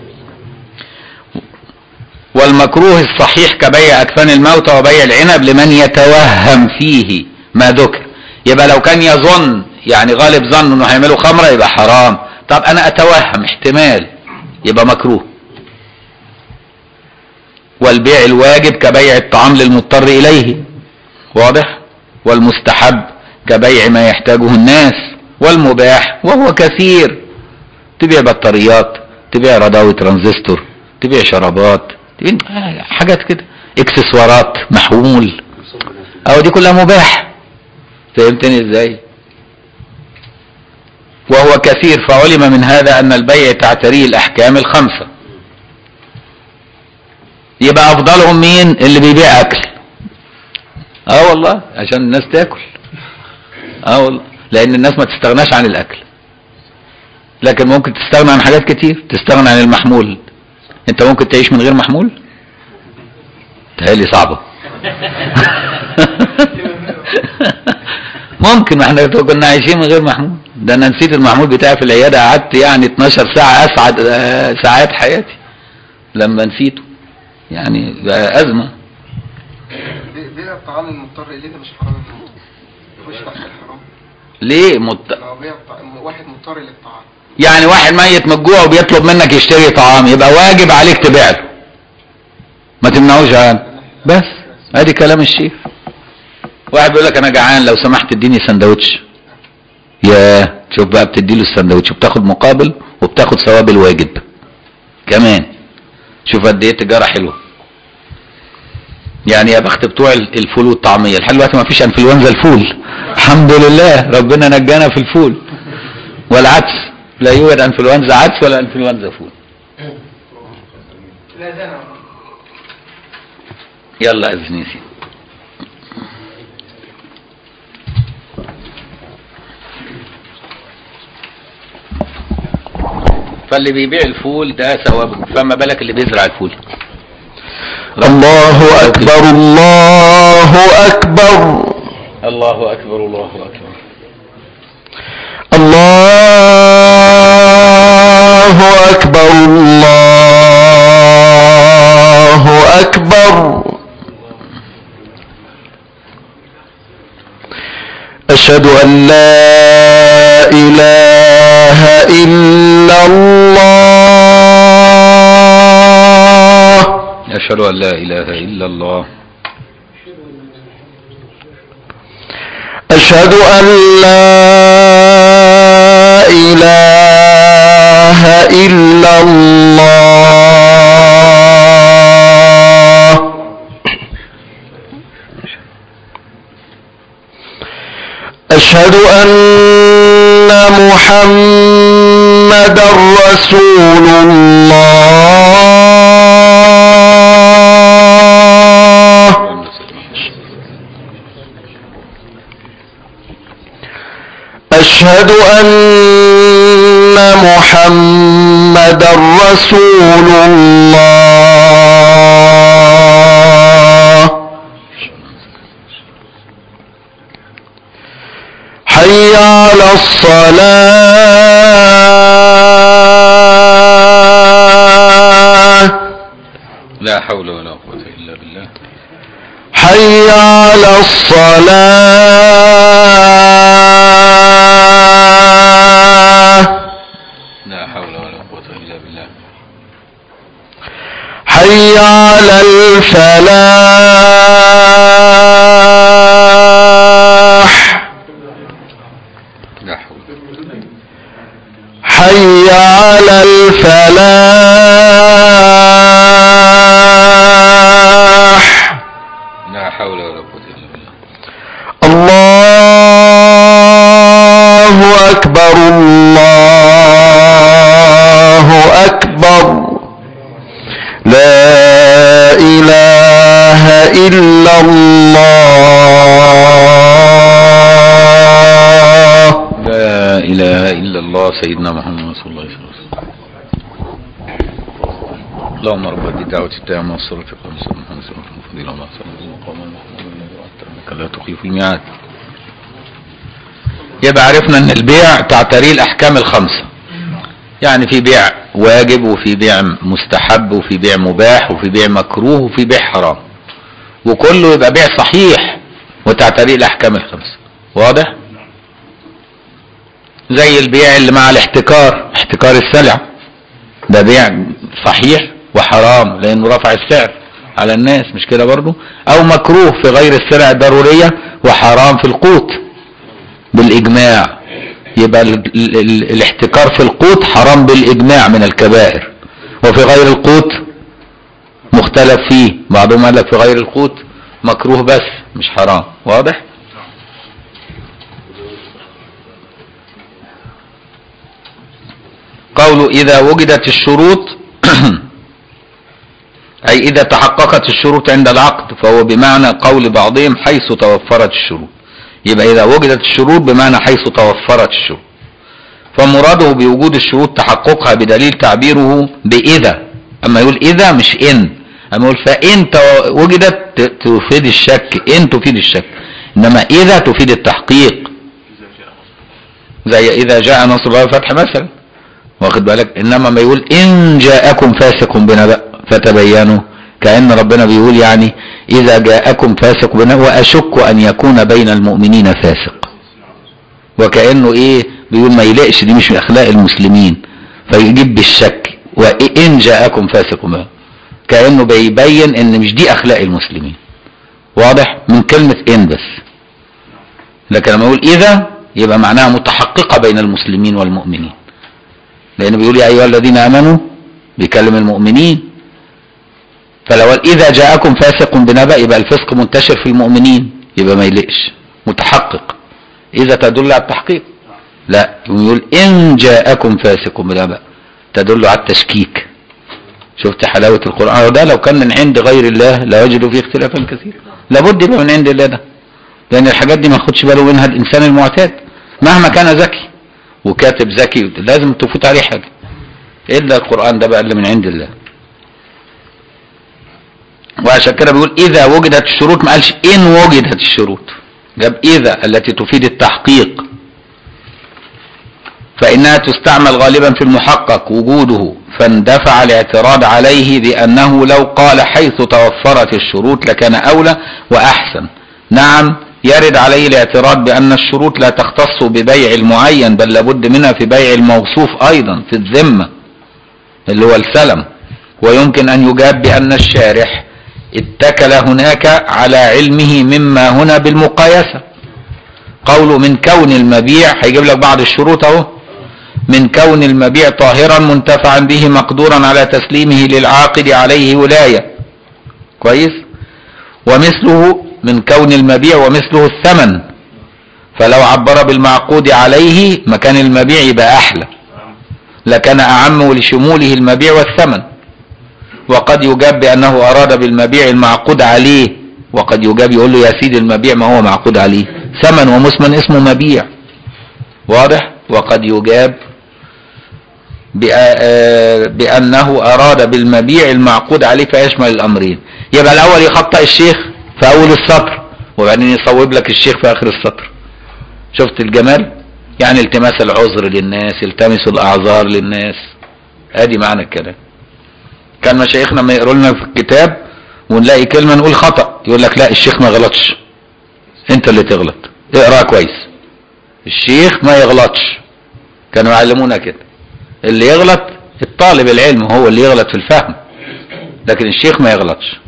والمكروه الصحيح كبيع اكفان الموتى وبيع العنب لمن يتوهم فيه ما ذكر يبقى لو كان يظن يعني غالب ظنه انه هيعملوا خمره يبقى حرام طب انا اتوهم احتمال يبقى مكروه والبيع الواجب كبيع الطعام للمضطر اليه واضح والمستحب كبيع ما يحتاجه الناس والمباح وهو كثير تبيع بطاريات تبيع رضاوي ترانزستور تبيع شرابات تبيع حاجات كده اكسسوارات محمول او دي كلها مباح فهمتني ازاي وهو كثير فعلم من هذا ان البيع تعتريه الاحكام الخمسه يبقى افضلهم مين اللي بيبيع اكل اه والله عشان الناس تاكل اه والله لان الناس ما تستغناش عن الاكل لكن ممكن تستغنى عن حاجات كتير تستغنى عن المحمول انت ممكن تعيش من غير محمول تهيألي صعبة ممكن ما احنا كنا عايشين من غير محمول ده انا نسيت المحمول بتاعي في العيادة قعدت يعني 12 ساعة اسعد آه، ساعات حياتي لما نسيته يعني بقى ازمة بي- بيع الطعام المضطر اليه ده مش حرام مش تحت الحرام ليه مت... لو بيع الطعام- واحد مضطر للطعام يعني واحد ميت من الجوع وبيطلب منك يشتري طعام يبقى واجب عليك تبيع له ما تمنعوش عنه بس ادي كلام الشيخ واحد بيقول لك انا جعان لو سمحت اديني سندوتش يا شوف بقى بتدي له السندوتش وبتاخد مقابل وبتاخد ثواب الواجب كمان شوف قد ايه تجاره حلوه يعني يا بخت بتوع الفول والطعميه لحد دلوقتي ما فيش انفلونزا الفول الحمد لله ربنا نجانا في الفول والعدس لا يوجد انفلونزا عدس ولا انفلونزا فول لا ده انا يلا اذني سيدي فاللي بيبيع الفول ده ثوابه فما بالك اللي بيزرع الفول الله أكبر الله أكبر الله اكبر الله اكبر الله أكبر الله أكبر أشهد أن لا إله إلا الله أشهد أن لا إله إلا الله أشهد أن لا إله إلا الله أشهد أن محمد رسول الله أشهد أن محمد رسول الله حي على الصلاة لا حول ولا قوة إلا بالله حي على الصلاة لا حول ولا قوة إلا بالله حي على الفلاح لا حول حي على الفلاح لا حول ولا قوة إلا بالله الله أكبر الله أكبر لا إله إلا الله لا إله إلا الله سيدنا محمد رسول الله صلى الله عليه وسلم اللهم رب هذه الدعوة التامة والصلاة والسلام على محمد صلى الله عليه وسلم فضيلة الله صلى الله عليه وسلم المحمود الذي وعدت أنك لا تخيف الميعاد يبقى عرفنا ان البيع تعتريه الاحكام الخمسة يعني في بيع واجب وفي بيع مستحب وفي بيع مباح وفي بيع مكروه وفي بيع حرام وكله يبقى بيع صحيح وتعتريه الاحكام الخمسة واضح زي البيع اللي مع الاحتكار احتكار السلع ده بيع صحيح وحرام لانه رفع السعر على الناس مش كده برضو او مكروه في غير السلع الضرورية وحرام في القوت بالاجماع يبقى ال ال ال الاحتكار في القوت حرام بالاجماع من الكبائر وفي غير القوت مختلف فيه بعضهم قال لك في غير القوت مكروه بس مش حرام واضح قوله إذا وجدت الشروط أي إذا تحققت الشروط عند العقد فهو بمعنى قول بعضهم حيث توفرت الشروط يبقى إذا وجدت الشروط بمعنى حيث توفرت الشروط فمراده بوجود الشروط تحققها بدليل تعبيره بإذا أما يقول إذا مش إن أما يقول فإن تو- وجدت ت- تفيد الشك إن تفيد الشك إنما إذا تفيد التحقيق زي إذا جاء نصر الله والفتح مثلا واخد بالك انما ما يقول ان جاءكم فاسق بنبأ فتبينوا كأن ربنا بيقول يعني اذا جاءكم فاسق بنبأ واشك ان يكون بين المؤمنين فاسق وكأنه ايه بيقول ما يلقش دي مش من اخلاق المسلمين فيجيب بالشك وان جاءكم فاسق بنبأ كأنه بيبين ان مش دي اخلاق المسلمين واضح من كلمة ان بس لكن لما يقول اذا يبقى معناها متحققة بين المسلمين والمؤمنين لأنه بيقول يا أيها الذين آمنوا بيكلم المؤمنين فلو قال إذا جاءكم فاسق بنبأ يبقى الفسق منتشر في المؤمنين يبقى ما يلقش متحقق إذا تدل على التحقيق لا يقول إن جاءكم فاسق بنبأ تدل على التشكيك شفت حلاوة القرآن ده لو كان من عند غير الله لوجدوا فيه اختلافا كثيرا لابد يبقى من عند الله ده لأن الحاجات دي ما ياخدش باله منها الإنسان المعتاد مهما كان ذكي وكاتب ذكي لازم تفوت عليه حاجة إلا القرآن ده بقى اللي من عند الله وعشان كده بيقول إذا وجدت الشروط ما قالش إن وجدت الشروط جاب إذا التي تفيد التحقيق فإنها تستعمل غالبا في المحقق وجوده فاندفع الاعتراض عليه بأنه لو قال حيث توفرت الشروط لكان أولى وأحسن نعم يرد عليه الاعتراض بأن الشروط لا تختص ببيع المعين بل لابد منها في بيع الموصوف أيضا في الذمة اللي هو السلم ويمكن أن يجاب بأن الشارح اتكل هناك على علمه مما هنا بالمقايسة قوله من كون المبيع هيجيب لك بعض الشروط اهو من كون المبيع طاهرا منتفعا به مقدورا على تسليمه للعاقد عليه ولاية كويس ومثله من كون المبيع ومثله الثمن فلو عبر بالمعقود عليه مكان المبيع يبقى أحلى لكان أعم لشموله المبيع والثمن وقد يجاب بأنه أراد بالمبيع المعقود عليه وقد يجاب يقول له يا سيدي المبيع ما هو معقود عليه ثمن ومثمن اسمه مبيع واضح وقد يجاب بأ- آه، بأنه أراد بالمبيع المعقود عليه فيشمل الأمرين يبقى الأول يخطأ الشيخ في أول السطر وبعدين يصوب لك الشيخ في آخر السطر شفت الجمال يعني التماس العذر للناس التمس الأعذار للناس ادي معنى الكلام كان مشايخنا ما يقروا لنا في الكتاب ونلاقي كلمة نقول خطأ يقول لك لا الشيخ ما غلطش انت اللي تغلط اقرا كويس الشيخ ما يغلطش كانوا يعلمونا كده اللي يغلط الطالب العلم هو اللي يغلط في الفهم لكن الشيخ ما يغلطش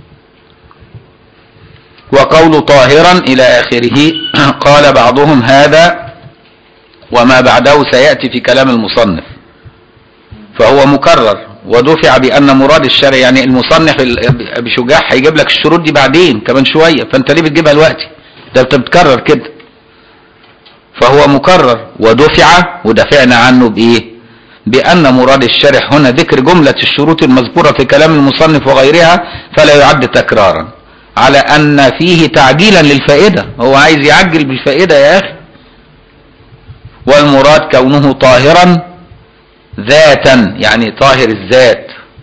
وقول طاهرا إلى آخره قال بعضهم هذا وما بعده سيأتي في كلام المصنف فهو مكرر ودفع بأن مراد الشرع يعني المصنف ال- أبي شجاع هيجيب لك الشروط دي بعدين كمان شوية فأنت ليه بتجيبها دلوقتي ده أنت بتكرر كده فهو مكرر ودفع ودافعنا عنه بإيه بأن مراد الشارح هنا ذكر جملة الشروط المذكورة في كلام المصنف وغيرها فلا يعد تكرارا على أن فيه تعجيلا للفائدة هو عايز يعجل بالفائدة يا أخي والمراد كونه طاهرا ذاتا يعني طاهر الذات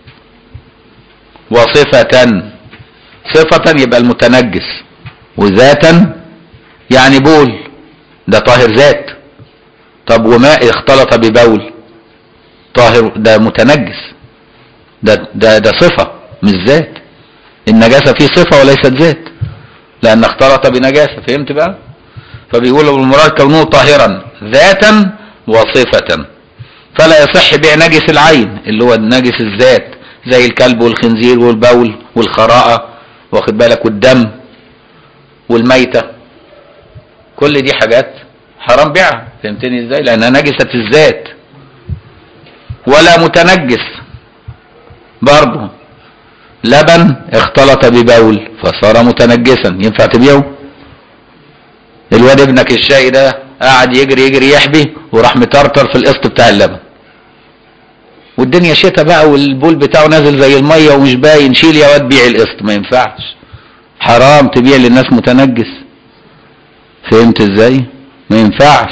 وصفة صفة يبقى المتنجس وذاتا يعني بول ده طاهر ذات طب وماء اختلط ببول طاهر ده متنجس ده ده ده صفة مش ذات النجاسة فيه صفة وليست ذات لأن اختلط بنجاسة فهمت بقى فبيقول المراد كونه طاهرا ذاتا وصفة فلا يصح بيع نجس العين اللي هو نجس الذات زي الكلب والخنزير والبول والخراءة واخد بالك والدم والميتة كل دي حاجات حرام بيعها فهمتني ازاي لانها نجسة الذات ولا متنجس برضه لبن اختلط ببول فصار متنجسا ينفع تبيعه الواد ابنك الشاي ده قاعد يجري يجري يحبي وراح مطرطر في القسط بتاع اللبن والدنيا شتا بقى والبول بتاعه نازل زي الميه ومش باين شيل يا واد بيع القسط ما ينفعش حرام تبيع للناس متنجس فهمت ازاي ما ينفعش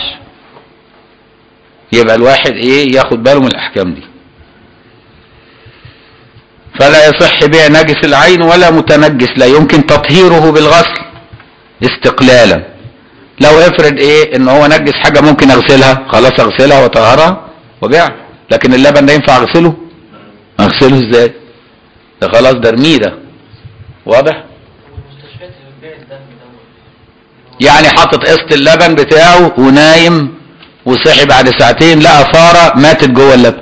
يبقى الواحد ايه ياخد باله من الاحكام دي فلا يصح بيع نجس العين ولا متنجس لا يمكن تطهيره بالغسل استقلالا لو افرض ايه ان هو نجس حاجة ممكن اغسلها خلاص اغسلها واطهرها وبيع لكن اللبن ده ينفع اغسله اغسله ازاي ده خلاص ده ارميه ده واضح المستشفيات اللي بتبيع الدم دوت يعني حاطط قسط اللبن بتاعه ونايم وصحي بعد ساعتين لقى فارة ماتت جوه اللبن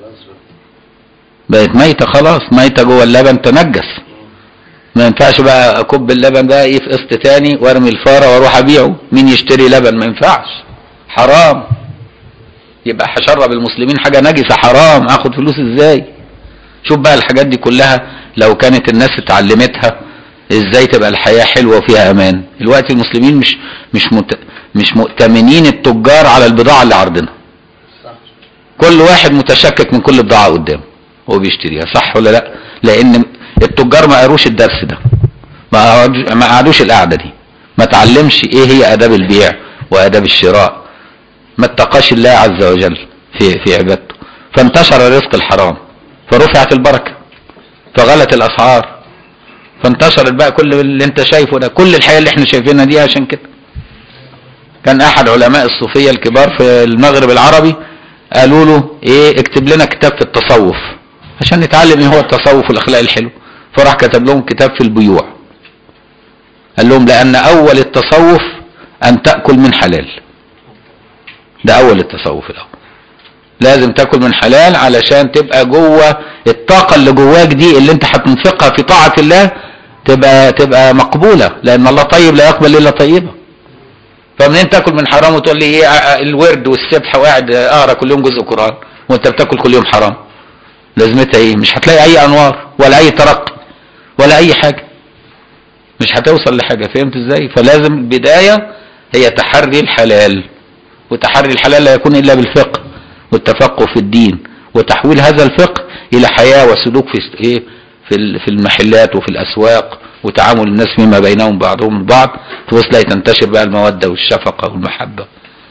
بقت ميتة خلاص ميتة جوه اللبن تنجس ما ينفعش بقى اكب اللبن ده ايه في قسط تاني وارمي الفارة واروح ابيعه مين يشتري لبن ما ينفعش حرام يبقى هشرب المسلمين حاجة نجسة حرام اخد فلوس ازاي شوف بقى الحاجات دي كلها لو كانت الناس اتعلمتها ازاي تبقى الحياة حلوة وفيها امان الوقت المسلمين مش مش مت مش مؤتمنين التجار على البضاعة اللي عارضينها كل واحد متشكك من كل بضاعة قدامه هو بيشتريها صح ولا لا لان التجار ما قروش الدرس ده ما قعدوش- ما قعدوش القعدة دي ما تعلمش ايه هي اداب البيع واداب الشراء ما اتقاش الله عز وجل في في عبادته فانتشر الرزق الحرام فرفعت البركة فغلت الاسعار فانتشرت بقى كل اللي انت شايفه ده كل الحياة اللي احنا شايفينها دي عشان كده كان احد علماء الصوفية الكبار في المغرب العربي قالوا له ايه اكتب لنا كتاب في التصوف عشان نتعلم ايه هو التصوف والاخلاق الحلو فراح كتب لهم كتاب في البيوع قال لهم لان اول التصوف ان تاكل من حلال ده اول التصوف الاول لازم تاكل من حلال علشان تبقى جوه الطاقه اللي جواك دي اللي انت هتنفقها في طاعه الله تبقى تبقى مقبوله لان الله طيب لا يقبل الا طيبه فمنين تاكل من حرام وتقول لي ايه آه، الورد والسبح وقاعد اقرا كل يوم جزء قران وانت بتاكل كل يوم حرام لازمتها ايه مش هتلاقي اي انوار ولا اي ترقي ولا اي حاجه مش هتوصل لحاجه فهمت ازاي فلازم البدايه هي تحري الحلال وتحري الحلال لا يكون الا بالفقه والتفقه في الدين وتحويل هذا الفقه الى حياه وسلوك في ايه في ال- في المحلات وفي الاسواق وتعامل الناس فيما بينهم بعضهم البعض تبص تلاقي تنتشر بقى الموده والشفقه والمحبه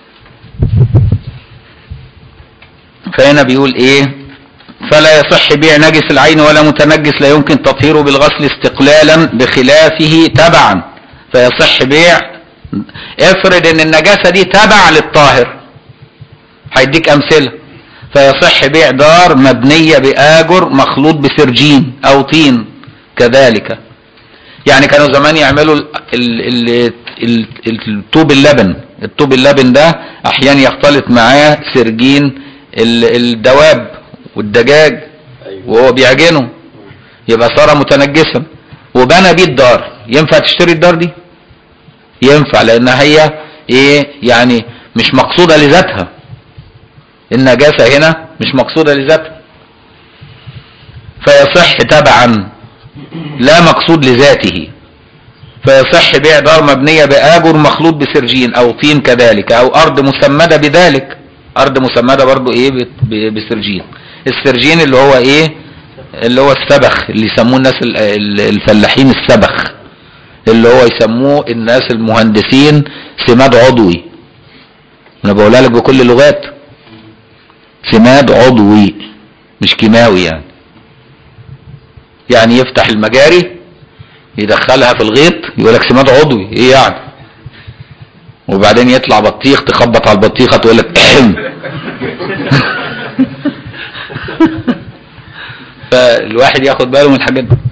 فهنا بيقول ايه فلا يصح بيع نجس العين ولا متنجس لا يمكن تطهيره بالغسل استقلالا بخلافه تبعا فيصح بيع افرض ان النجاسه دي تبع للطاهر هيديك امثله فيصح بيع دار مبنيه باجر مخلوط بسرجين او طين كذلك يعني كانوا زمان يعملوا ال ال ال ال الطوب اللبن الطوب اللبن ده احيانا يختلط معاه سرجين ال- الدواب والدجاج وهو بيعجنه يبقى صار متنجسا وبنى بيه الدار ينفع تشتري الدار دي ينفع لانها هي ايه يعني مش مقصوده لذاتها النجاسه هنا مش مقصوده لذاتها فيصح تبعا لا مقصود لذاته فيصح بيع دار مبنية بآجر مخلوط بسرجين أو طين كذلك أو أرض مسمدة بذلك أرض مسمدة برضو إيه ب- ب- بسرجين السرجين اللي هو إيه اللي هو السبخ اللي يسموه الناس ال- ال- الفلاحين السبخ اللي هو يسموه الناس المهندسين سماد عضوي أنا بقولها لك بكل اللغات سماد عضوي مش كيماوي يعني يعني يفتح المجاري يدخلها في الغيط يقول لك سماد عضوي ايه يعني وبعدين يطلع بطيخ تخبط على البطيخه تقول لك احم فالواحد ياخد باله من الحاجات دي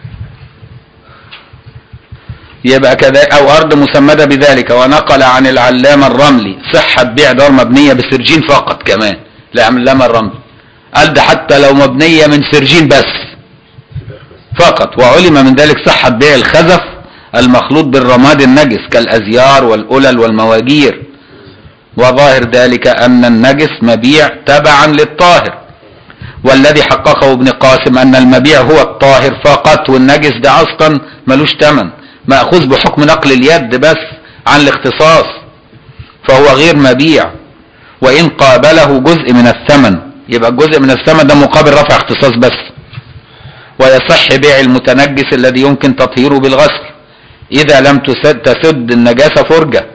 يبقى كذا او ارض مسمده بذلك ونقل عن العلامه الرملي صحه بيع دار مبنيه بسرجين فقط كمان العلامه الرملي قال ده حتى لو مبنيه من سرجين بس فقط وعلم من ذلك صحة بيع الخزف المخلوط بالرماد النجس كالأزيار والألل والمواجير وظاهر ذلك أن النجس مبيع تبعا للطاهر والذي حققه ابن قاسم أن المبيع هو الطاهر فقط والنجس ده أصلا ملوش تمن مأخوذ بحكم نقل اليد بس عن الاختصاص فهو غير مبيع وإن قابله جزء من الثمن يبقى الجزء من الثمن ده مقابل رفع اختصاص بس ويصح بيع المتنجس الذي يمكن تطهيره بالغسل إذا لم تسد, تسد النجاسة فرجة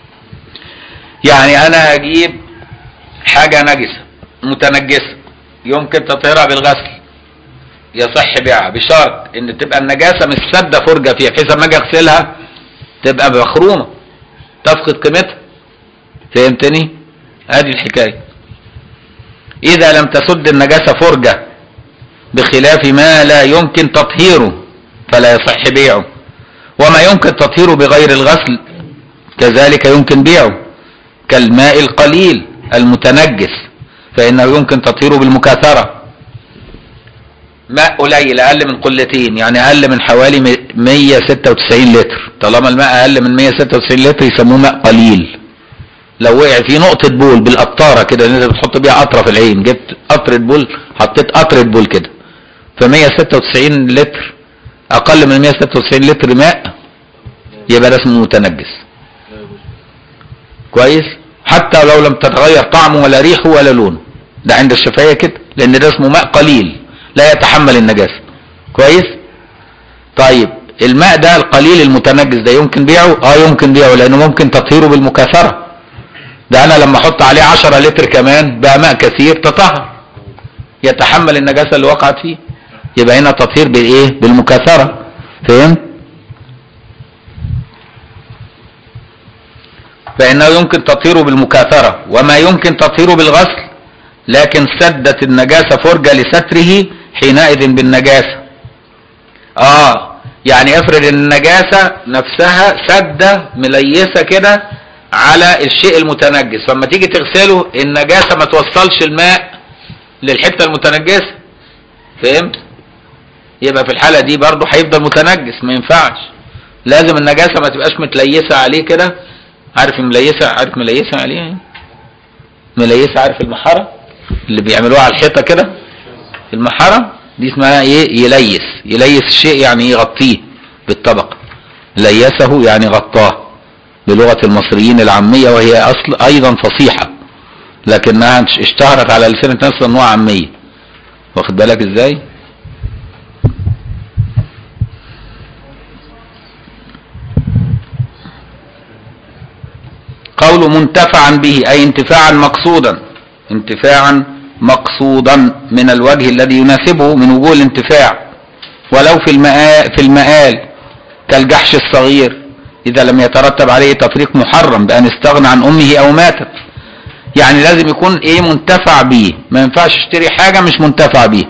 يعني أنا أجيب حاجة نجسة متنجسة يمكن تطهيرها بالغسل يصح بيعها بشرط ان تبقى النجاسة مش سادة فرجة فيها بحيث لما اجي اغسلها تبقى مخرومة تفقد قيمتها فهمتني؟ ادي الحكاية اذا لم تسد النجاسة فرجة بخلاف ما لا يمكن تطهيره فلا يصح بيعه وما يمكن تطهيره بغير الغسل كذلك يمكن بيعه كالماء القليل المتنجس فإنه يمكن تطهيره بالمكاثرة ماء قليل أقل من قلتين يعني أقل من حوالي 196 لتر طالما الماء أقل من 196 لتر يسموه ماء قليل لو وقع فيه نقطة بول بالقطارة كده اللي انت بتحط بيها قطرة في العين جبت قطرة بول حطيت قطرة بول كده ف 196 لتر أقل من 196 لتر ماء يبقى ده اسمه متنجس كويس حتى لو لم تتغير طعمه ولا ريحه ولا لونه ده عند الشافعية كده لأن ده اسمه ماء قليل لا يتحمل النجاسة كويس طيب الماء ده القليل المتنجس ده يمكن بيعه اه يمكن بيعه لانه ممكن تطهيره بالمكاثره ده انا لما احط عليه 10 لتر كمان بقى ماء كثير تطهر يتحمل النجاسه اللي وقعت فيه يبقى هنا تطهير بالايه بالمكاثره فهمت فانه يمكن تطهيره بالمكاثره وما يمكن تطهيره بالغسل لكن سدت النجاسة فرجة لستره حينئذ بالنجاسة اه يعني افرض ان النجاسة نفسها سدة مليسة كده على الشيء المتنجس فلما تيجي تغسله النجاسة ما توصلش الماء للحتة المتنجسة فهمت يبقى في الحالة دي برضه هيفضل متنجس ما ينفعش لازم النجاسة ما تبقاش متليسة عليه كده عارف مليسة عارف مليسة عليه ايه؟ مليسة عارف المحارة اللي بيعملوها على الحيطة كده المحارة دي اسمها ايه يليس يليس الشيء يعني يغطيه بالطبق ليسه يعني غطاه بلغة المصريين العامية وهي أصل أيضا فصيحة لكنها اشتهرت على لسان الناس أنها عامية واخد بالك ازاي قول منتفعا به أي انتفاعا مقصودا انتفاعا مقصودا من الوجه الذي يناسبه من وجوه الانتفاع ولو في المآل, في المآل كالجحش الصغير إذا لم يترتب عليه تفريق محرم بأن استغنى عن أمه أو ماتت يعني لازم يكون إيه منتفع به ما ينفعش اشتري حاجة مش منتفع به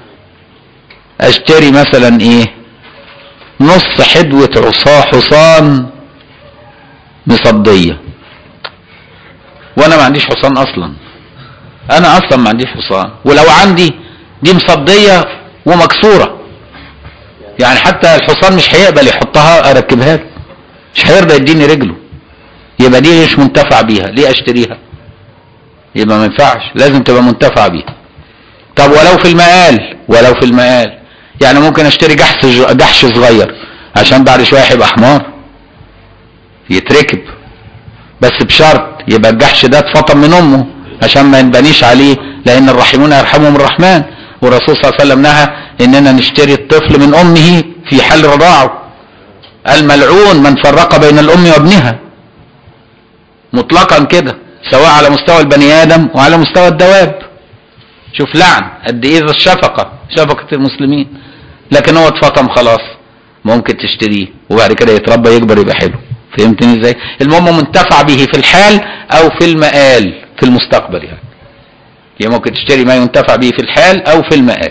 اشتري مثلا إيه نص حدوة عصا حصان مصدية وانا ما عنديش حصان اصلا انا اصلا ما عنديش حصان ولو عندي دي مصدية ومكسورة يعني حتى الحصان مش هيقبل يحطها اركبها له مش هيرضى يديني رجله يبقى دي مش منتفع بيها ليه اشتريها يبقى ما ينفعش لازم تبقى منتفع بيها طب ولو في المقال ولو في المقال يعني ممكن اشتري جحش جحش صغير عشان بعد شويه هيبقى حمار يتركب بس بشرط يبقى الجحش ده اتفطم من امه عشان ما ينبنيش عليه لان الراحمون يرحمهم الرحمن والرسول صلى الله عليه وسلم نهى اننا نشتري الطفل من امه في حال رضاعه الملعون من فرق بين الام وابنها مطلقا كده سواء على مستوى البني ادم وعلى مستوى الدواب شوف لعن قد ايه ذا الشفقه شفقه المسلمين لكن هو اتفطم خلاص ممكن تشتريه وبعد كده يتربى يكبر يبقى حلو فهمتني ازاي المهم منتفع به في الحال او في المآل في المستقبل يعني يعني ممكن تشتري ما ينتفع به في الحال او في المآل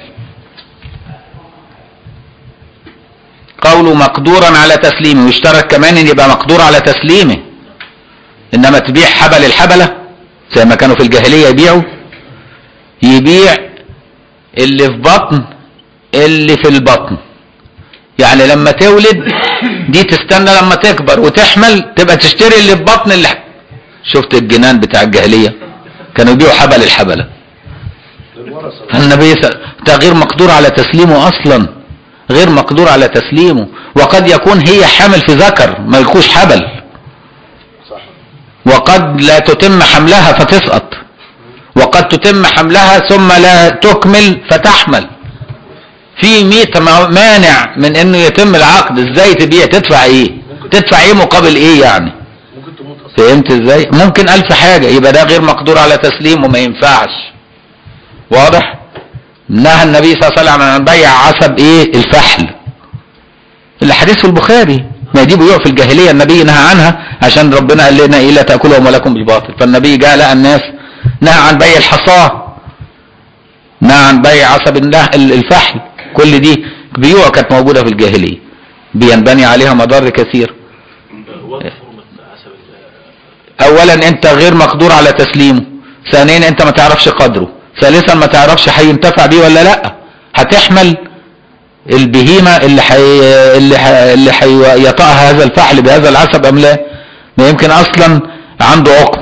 قوله مقدورا على تسليمه واشترط كمان ان يبقى مقدور على تسليمه انما تبيع حبل الحبلة زي ما كانوا في الجاهلية يبيعوا يبيع اللي في بطن اللي في البطن يعني لما تولد دي تستنى لما تكبر وتحمل تبقى تشتري اللي في بطن اللي شفت الجنان بتاع الجاهلية كانوا يبيعوا حبل الحبلة فالنبي ده غير مقدور على تسليمه اصلا غير مقدور على تسليمه وقد يكون هي حامل في ذكر ما يكونش حبل صح وقد لا تتم حملها فتسقط وقد تتم حملها ثم لا تكمل فتحمل في ميت مانع من انه يتم العقد ازاي تبيع تدفع ايه تدفع ايه مقابل ايه يعني ممكن تموت اصلا فهمت ازاي ممكن الف حاجة يبقى ده غير مقدور على تسليمه ما ينفعش واضح نهى النبي صلى الله عليه وسلم عن بيع عسب ايه الفحل الحديث في البخاري ما دي بيوع في الجاهلية النبي نهى عنها عشان ربنا قال لنا ايه لا تأكلوا أموالكم بالباطل فالنبي جاء لقى الناس نهى عن بيع الحصاه نهى عن بيع عصب النه- الفحل كل دي بيوع كانت موجودة في الجاهلية بينبني عليها مضار كثير وقت حرمة حسب ال- اولا انت غير مقدور على تسليمه ثانيا انت ما تعرفش قدره ثالثا ما تعرفش هينتفع بيه ولا لا هتحمل البهيمة اللي حي... اللي ح... اللي هيطأها هذا الفحل بهذا العسب ام لا ما يمكن اصلا عنده عقم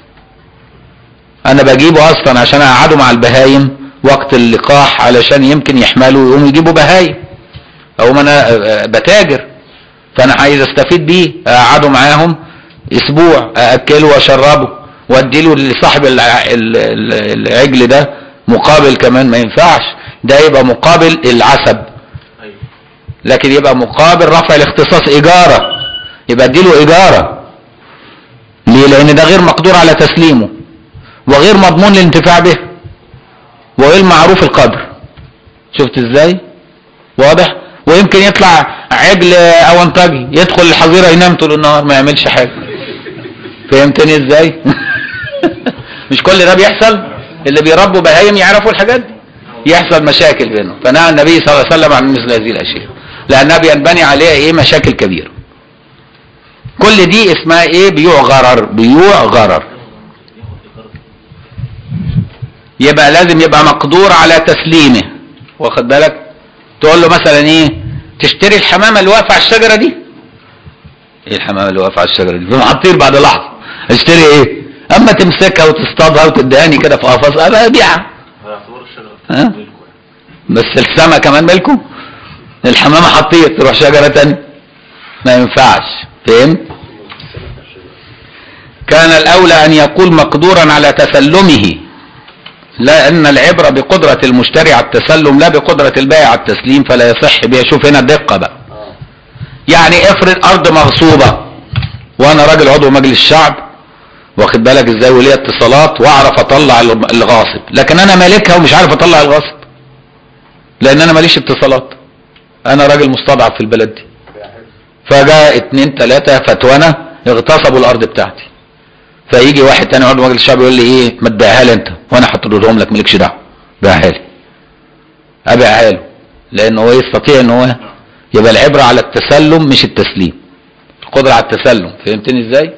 انا بجيبه اصلا عشان اقعده مع البهايم وقت اللقاح علشان يمكن يحملوا ويقوموا يجيبوا بهايم او ما انا آه، بتاجر فانا عايز استفيد بيه اقعده معاهم اسبوع ااكله واشربه واديله لصاحب الع- ال- ال- العجل ده مقابل كمان ما ينفعش ده يبقى مقابل العسب ايوه لكن يبقى مقابل رفع الاختصاص اجاره يبقى اديله اجاره ليه لان ده غير مقدور على تسليمه وغير مضمون الانتفاع به وغير معروف القدر شفت ازاي واضح ويمكن يطلع عجل اونطجي يدخل الحظيره ينام طول النهار ما يعملش حاجه فهمتني ازاي مش كل ده بيحصل اللي بيربوا بهايم يعرفوا الحاجات دي يحصل مشاكل بينهم فنهى النبي صلى الله عليه وسلم عن مثل هذه الاشياء لانها بينبني عليها ايه مشاكل كبيره كل دي اسمها ايه بيوع غرر بيوع غرر يبقى لازم يبقى مقدور على تسليمه واخد بالك تقول له مثلا ايه تشتري الحمامه اللي واقفه على الشجره دي ايه الحمامه اللي واقفه على الشجره دي هتطير بعد لحظه اشتري ايه اما تمسكها وتصطادها وتدهاني كده في قفص انا ابيعها هيعتبر الشجرة ها؟ ملكه يعني. بس السما كمان ملكه الحمامه هتطير تروح شجره تانية ما ينفعش فهمت كان الاولى ان يقول مقدورا على تسلمه لا ان العبره بقدره المشتري على التسلم لا بقدره البائع على التسليم فلا يصح بيع شوف هنا الدقه بقى يعني افرض ارض مغصوبه وانا راجل عضو مجلس الشعب واخد بالك ازاي وليا اتصالات واعرف اطلع الغاصب لكن انا مالكها ومش عارف اطلع الغاصب لان انا ماليش اتصالات انا راجل مستضعف في البلد دي فجاء اتنين تلاتة فتوانا اغتصبوا الارض بتاعتي فيجي واحد تاني عضو مجلس الشعب يقول لي ايه ما تبيعها لي انت وانا هطردهم لك مالكش دعوه بيعها لي ابيعها له لان هو يستطيع ان هو يبقى العبره على التسلم مش التسليم القدره على التسلم فهمتني ازاي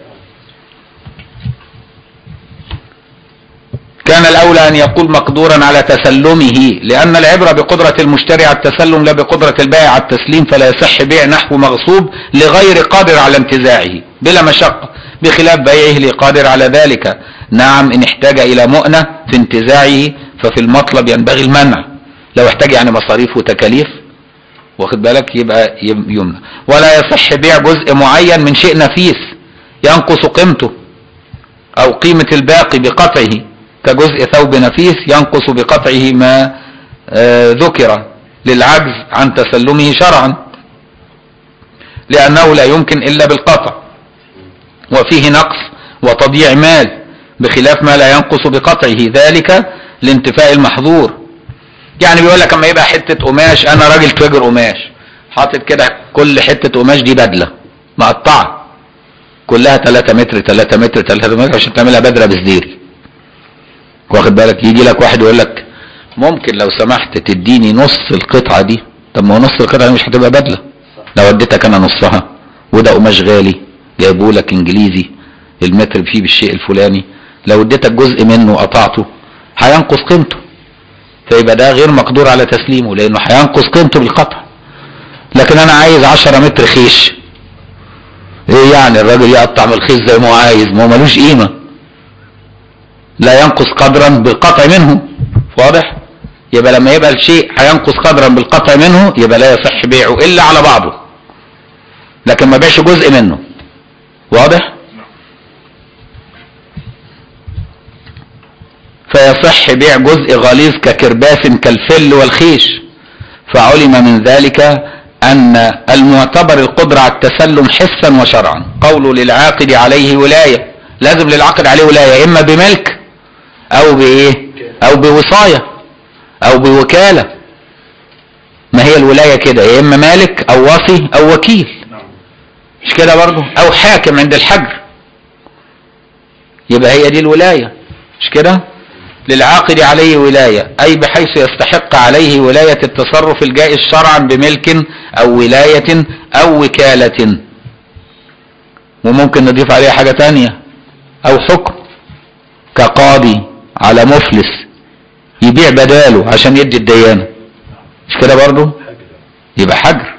كان الأولى أن يقول مقدورا على تسلمه لأن العبرة بقدرة المشتري على التسلم لا بقدرة البائع على التسليم فلا يصح بيع نحو مغصوب لغير قادر على انتزاعه بلا مشقة بخلاف بيعه لقادر على ذلك نعم إن احتاج إلى مؤنة في انتزاعه ففي المطلب ينبغي المنع لو احتاج يعني مصاريف وتكاليف واخد بالك يبقى يم- يمنع ولا يصح بيع جزء معين من شيء نفيس ينقص قيمته أو قيمة الباقي بقطعه كجزء ثوب نفيس ينقص بقطعه ما آه، ذكر للعجز عن تسلمه شرعا لأنه لا يمكن إلا بالقطع وفيه نقص وتضييع مال بخلاف ما لا ينقص بقطعه ذلك لانتفاء المحظور يعني بيقول لك اما يبقى حتة قماش انا راجل تاجر قماش حاطط كده كل حتة قماش دي بدلة مقطعة كلها 3 متر 3 متر 3 متر عشان تعملها بدله بسديري واخد بالك يجي لك واحد يقول لك ممكن لو سمحت تديني نص القطعه دي طب ما هو نص القطعه دي مش هتبقى بدله لو اديتك انا نصها وده قماش غالي جايبه لك انجليزي المتر فيه بالشيء الفلاني لو اديتك جزء منه وقطعته هينقص قيمته فيبقى ده غير مقدور على تسليمه لانه هينقص قيمته بالقطع لكن انا عايز 10 متر خيش ايه يعني الراجل يقطع من الخيز زي ما هو عايز ما هو ملوش قيمه لا ينقص قدرا بالقطع منه واضح يبقى لما يبقى الشيء هينقص قدرا بالقطع منه يبقى لا يصح بيعه الا على بعضه لكن ما بيعش جزء منه واضح فيصح بيع جزء غليظ ككرباس كالفل والخيش فعلم من ذلك أن المعتبر القدرة على التسلم حسا وشرعا قوله للعاقد عليه ولاية لازم للعاقد عليه ولاية إما بملك أو بإيه أو بوصاية أو بوكالة ما هي الولاية كده يا إما مالك أو وصي أو وكيل مش كده برضه أو حاكم عند الحجر يبقى هي دي الولاية مش كده للعاقد عليه ولاية أي بحيث يستحق عليه ولاية التصرف الجائز شرعا بملك أو ولاية أو وكالة وممكن نضيف عليها حاجة تانية أو حكم كقاضي على مفلس يبيع بداله عشان يدي الديانة مش كده برضه يبقى حجر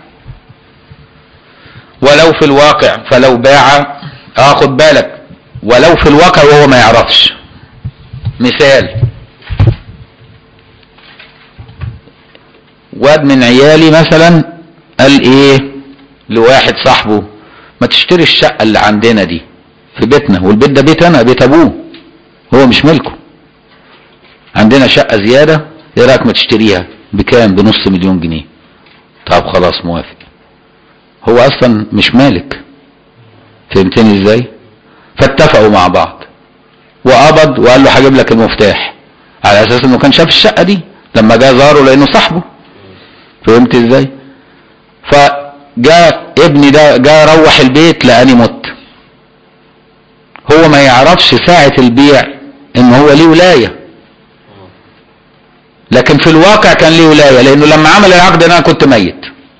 ولو في الواقع فلو باع اخد بالك ولو في الواقع وهو ما يعرفش مثال واد من عيالي مثلا قال ايه لواحد صاحبه ما تشتري الشقة اللي عندنا دي في بيتنا والبيت ده بيت انا بيت ابوه هو مش ملكه عندنا شقة زيادة ايه رايك ما تشتريها بكام بنص مليون جنيه طب خلاص موافق هو اصلا مش مالك فهمتني ازاي فاتفقوا مع بعض وقبض وقال له هجيب لك المفتاح على اساس انه كان شاف الشقه دي لما جه زاره لانه صاحبه فهمت ازاي فجاء ابني ده جاء روح البيت لاني مت هو ما يعرفش ساعه البيع ان هو ليه ولايه لكن في الواقع كان ليه ولاية لانه لما عمل العقد انا كنت ميت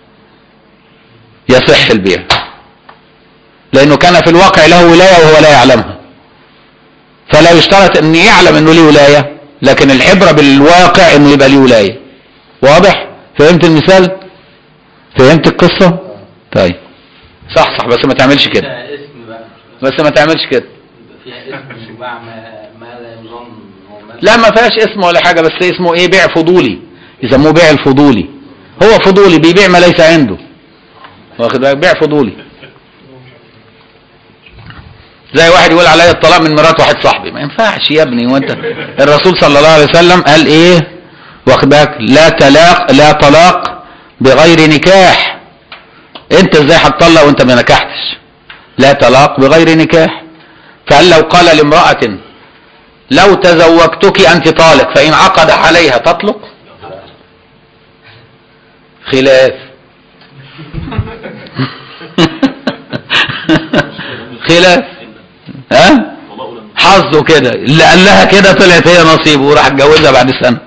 يصح البيع لانه كان في الواقع له ولاية وهو لا يعلمها فلا يشترط ان يعلم انه ليه ولاية لكن العبرة بالواقع انه يبقى ليه ولاية واضح فهمت المثال فهمت القصة طيب صح صح بس ما تعملش كده فيها اسم بقى بس ما تعملش كده فيها اسم وباع ما, ما لا يظن هو ما لا ما فيهاش اسم ولا حاجة بس اسمه ايه بيع فضولي يسموه بيع الفضولي هو فضولي بيبيع ما ليس عنده واخد بالك بيع فضولي زي واحد يقول عليا الطلاق من مرات واحد صاحبي ما ينفعش يا ابني وانت الرسول صلى الله عليه وسلم قال ايه واخد بالك لا طلاق لا طلاق بغير نكاح انت ازاي هتطلق وانت ما نكحتش لا طلاق بغير نكاح فقال لو قال لامرأة لو تزوجتك أنت طالق فإن عقد عليها تطلق خلاف خلاف ها حظه كده اللي قال لها كده طلعت هي نصيبه وراح اتجوزها بعد سنة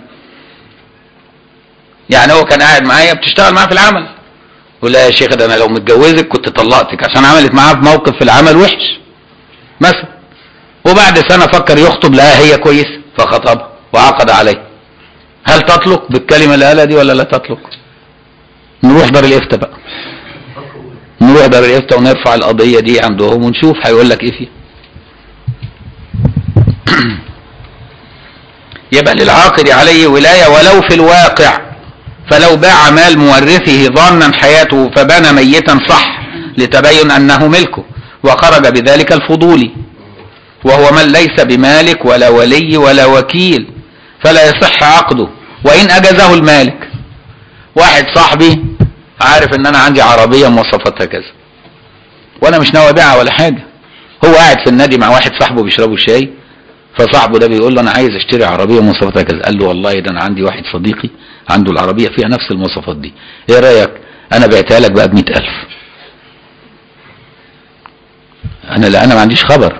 يعني هو كان قاعد معايا بتشتغل معاه في العمل يقول لها يا شيخ ده انا لو متجوزك كنت طلقتك عشان عملت معاه في موقف في العمل وحش مثلا وبعد سنة فكر يخطب لها هي كويسة فخطبها وعقد عليه هل تطلق بالكلمة اللي قالها دي ولا لا تطلق نروح دار الافتاء بقى نروح دار الافتاء ونرفع القضية دي عندهم ونشوف هيقول لك ايه فيها يبقى للعاقد عليه ولاية ولو في الواقع فلو باع مال مورثه ظانا حياته فبان ميتا صح لتبين انه ملكه وخرج بذلك الفضولي وهو من ليس بمالك ولا ولي ولا وكيل فلا يصح عقده وإن أجازه المالك واحد صاحبي عارف ان انا عندي عربية مواصفاتها كذا وانا مش ناوي ابيعها ولا حاجة هو قاعد في النادي مع واحد صاحبه بيشربوا شاي فصاحبه ده بيقول له انا عايز اشتري عربية مواصفاتها كذا قال له والله ده انا عندي واحد صديقي عنده العربية فيها نفس المواصفات دي ايه رأيك انا بعتها لك بقى ب ألف انا لا انا ما عنديش خبر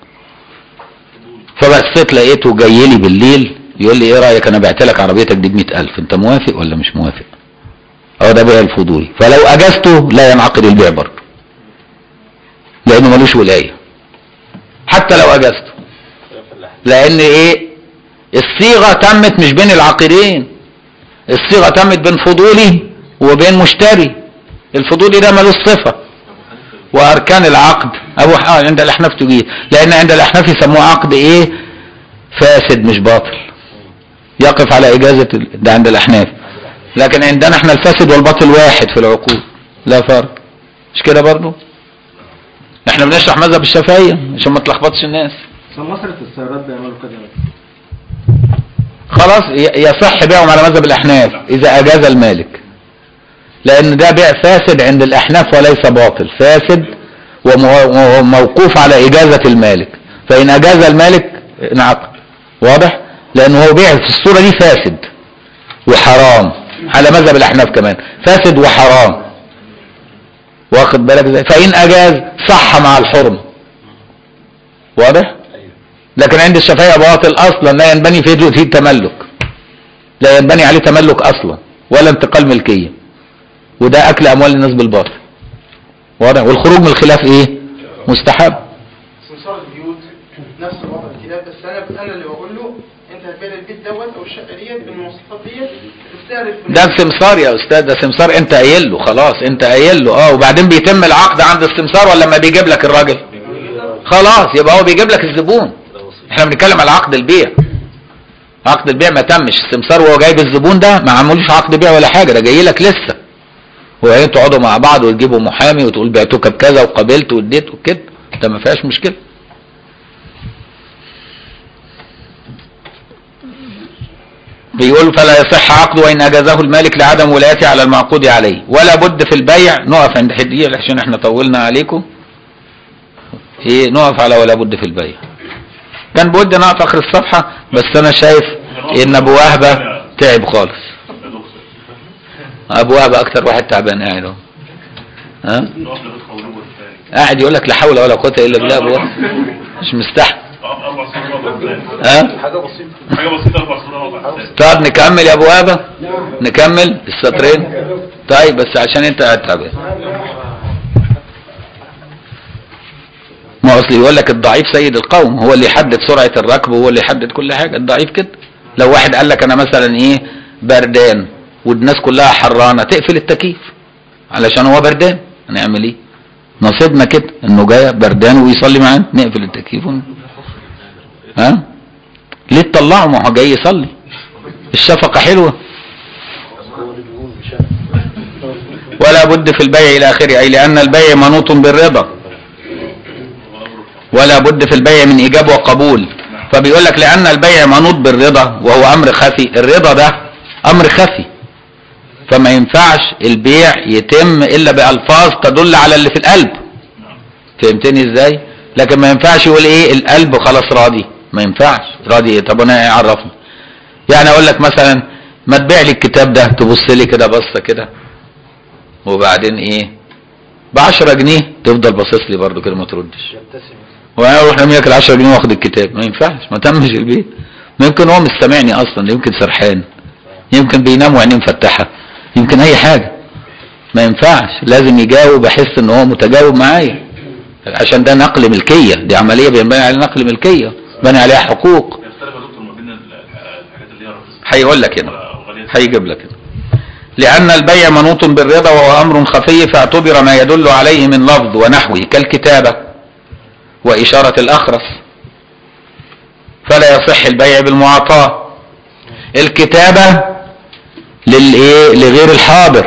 فبصيت لقيته جاي لي بالليل يقول لي ايه رايك انا بعت لك عربيتك دي ب 100000 انت موافق ولا مش موافق اه ده بيع الفضولي فلو اجازته لا ينعقد البيع برضه لانه ملوش ولايه حتى لو اجازته لان ايه الصيغه تمت مش بين العاقدين الصيغه تمت بين فضولي وبين مشتري الفضولي ده ملوش صفه واركان العقد ابو اه عند الاحناف تجي لان عند الاحناف يسموه عقد ايه فاسد مش باطل يقف على اجازه ال- ده عند الاحناف لكن عندنا احنا الفاسد والباطل واحد في العقود لا فرق مش كده برضو احنا بنشرح مذهب الشافعيه عشان ما تلخبطش الناس سمسرة السيارات بيعملوا كده خلاص ي- يصح بيعهم على مذهب الاحناف اذا اجاز المالك لان ده بيع فاسد عند الاحناف وليس باطل فاسد ومو- وموقوف على اجازة المالك فان اجاز المالك انعقد واضح لانه هو بيع في الصورة دي فاسد وحرام على مذهب الاحناف كمان فاسد وحرام واخد بالك ازاي فان اجاز صح مع الحرمة واضح لكن عند الشافعية باطل اصلا لا ينبني فيه فيه تملك لا ينبني عليه تملك اصلا ولا انتقال ملكية وده اكل اموال الناس بالباطل واضح والخروج من الخلاف ايه مستحب سمسار البيوت نفس الوضع كده بس انا انا اللي بقول له انت هتبيع لي البيت دوت او الشقه ديت بالمواصفات ديت بالسعر الفلاني ده السمسار يا استاذ ده سمسار انت قايل له خلاص انت قايل له اه وبعدين بيتم العقد عند السمسار ولا لما بيجيب لك الراجل خلاص يبقى هو بيجيب لك الزبون احنا بنتكلم على عقد البيع عقد البيع ما تمش السمسار وهو جايب الزبون ده ما عملوش عقد بيع ولا حاجه ده جاي لك لسه وبعدين تقعدوا مع بعض وتجيبوا محامي وتقول بعتك بكذا وقابلت واديت وكده ده ما فيهاش مشكله بيقول فلا يصح عقده وان اجازه المالك لعدم ولايته على المعقود عليه ولا بد في البيع نقف عند حديه عشان احنا طولنا عليكم ايه نقف على ولا بد في البيع كان بود نقف اخر الصفحه بس انا شايف ان ابو وهبه تعب خالص ابو وهبه اكتر واحد تعبان قاعد اهو ها قاعد يقول لك لا حول ولا قوه الا بالله ابو وهبه مش مستحمل اربع سنين وضع ها حاجه بسيطه حاجه بسيطه اربع سنين وضع طب نكمل يا ابو ابا نكمل السطرين طيب بس عشان انت اتعب ما اصل يقول لك الضعيف سيد القوم هو اللي يحدد سرعه الركب وهو اللي يحدد كل حاجه الضعيف كده لو واحد قال لك انا مثلا ايه بردان والناس كلها حرانه تقفل التكييف علشان هو بردان هنعمل ايه نصيبنا كده انه جاي بردان ويصلي معانا نقفل التكييف ون... ها ليه تطلعه ما هو جاي يصلي الشفقة حلوة ولا بد في البيع إلى آخره أي لأن البيع منوط بالرضا ولا بد في البيع من إيجاب وقبول فبيقول لك لأن البيع منوط بالرضا وهو أمر خفي الرضا ده أمر خفي فما ينفعش البيع يتم إلا بألفاظ تدل على اللي في القلب فهمتني إزاي لكن ما ينفعش يقول إيه القلب خلاص راضي ما ينفعش راضي إيه طب أنا إيه عرفني يعني اقول لك مثلا ما تبيع لي الكتاب ده تبص لي كده بصه كده وبعدين ايه ب 10 جنيه تفضل باصص لي برضه كده ما تردش وانا اروح رامي لك ال 10 جنيه واخد الكتاب ما ينفعش ما تمش البيت يمكن هو مش سامعني اصلا يمكن سرحان يمكن بينام وعينيه مفتحه يمكن اي حاجه ما ينفعش لازم يجاوب احس ان هو متجاوب معايا عشان ده نقل ملكيه دي عمليه بينبني عليها نقل ملكيه بني عليها حقوق يختلف يا دكتور ما بين ال- الحاجات اللي هي رخيصه هيقول لك هنا وغاليه هيجيب لك هنا لأن البيع منوط بالرضا وهو أمر خفي فاعتبر ما يدل عليه من لفظ ونحوه كالكتابة وإشارة الأخرس فلا يصح البيع بالمعاطاة الكتابة للإيه لغير الحاضر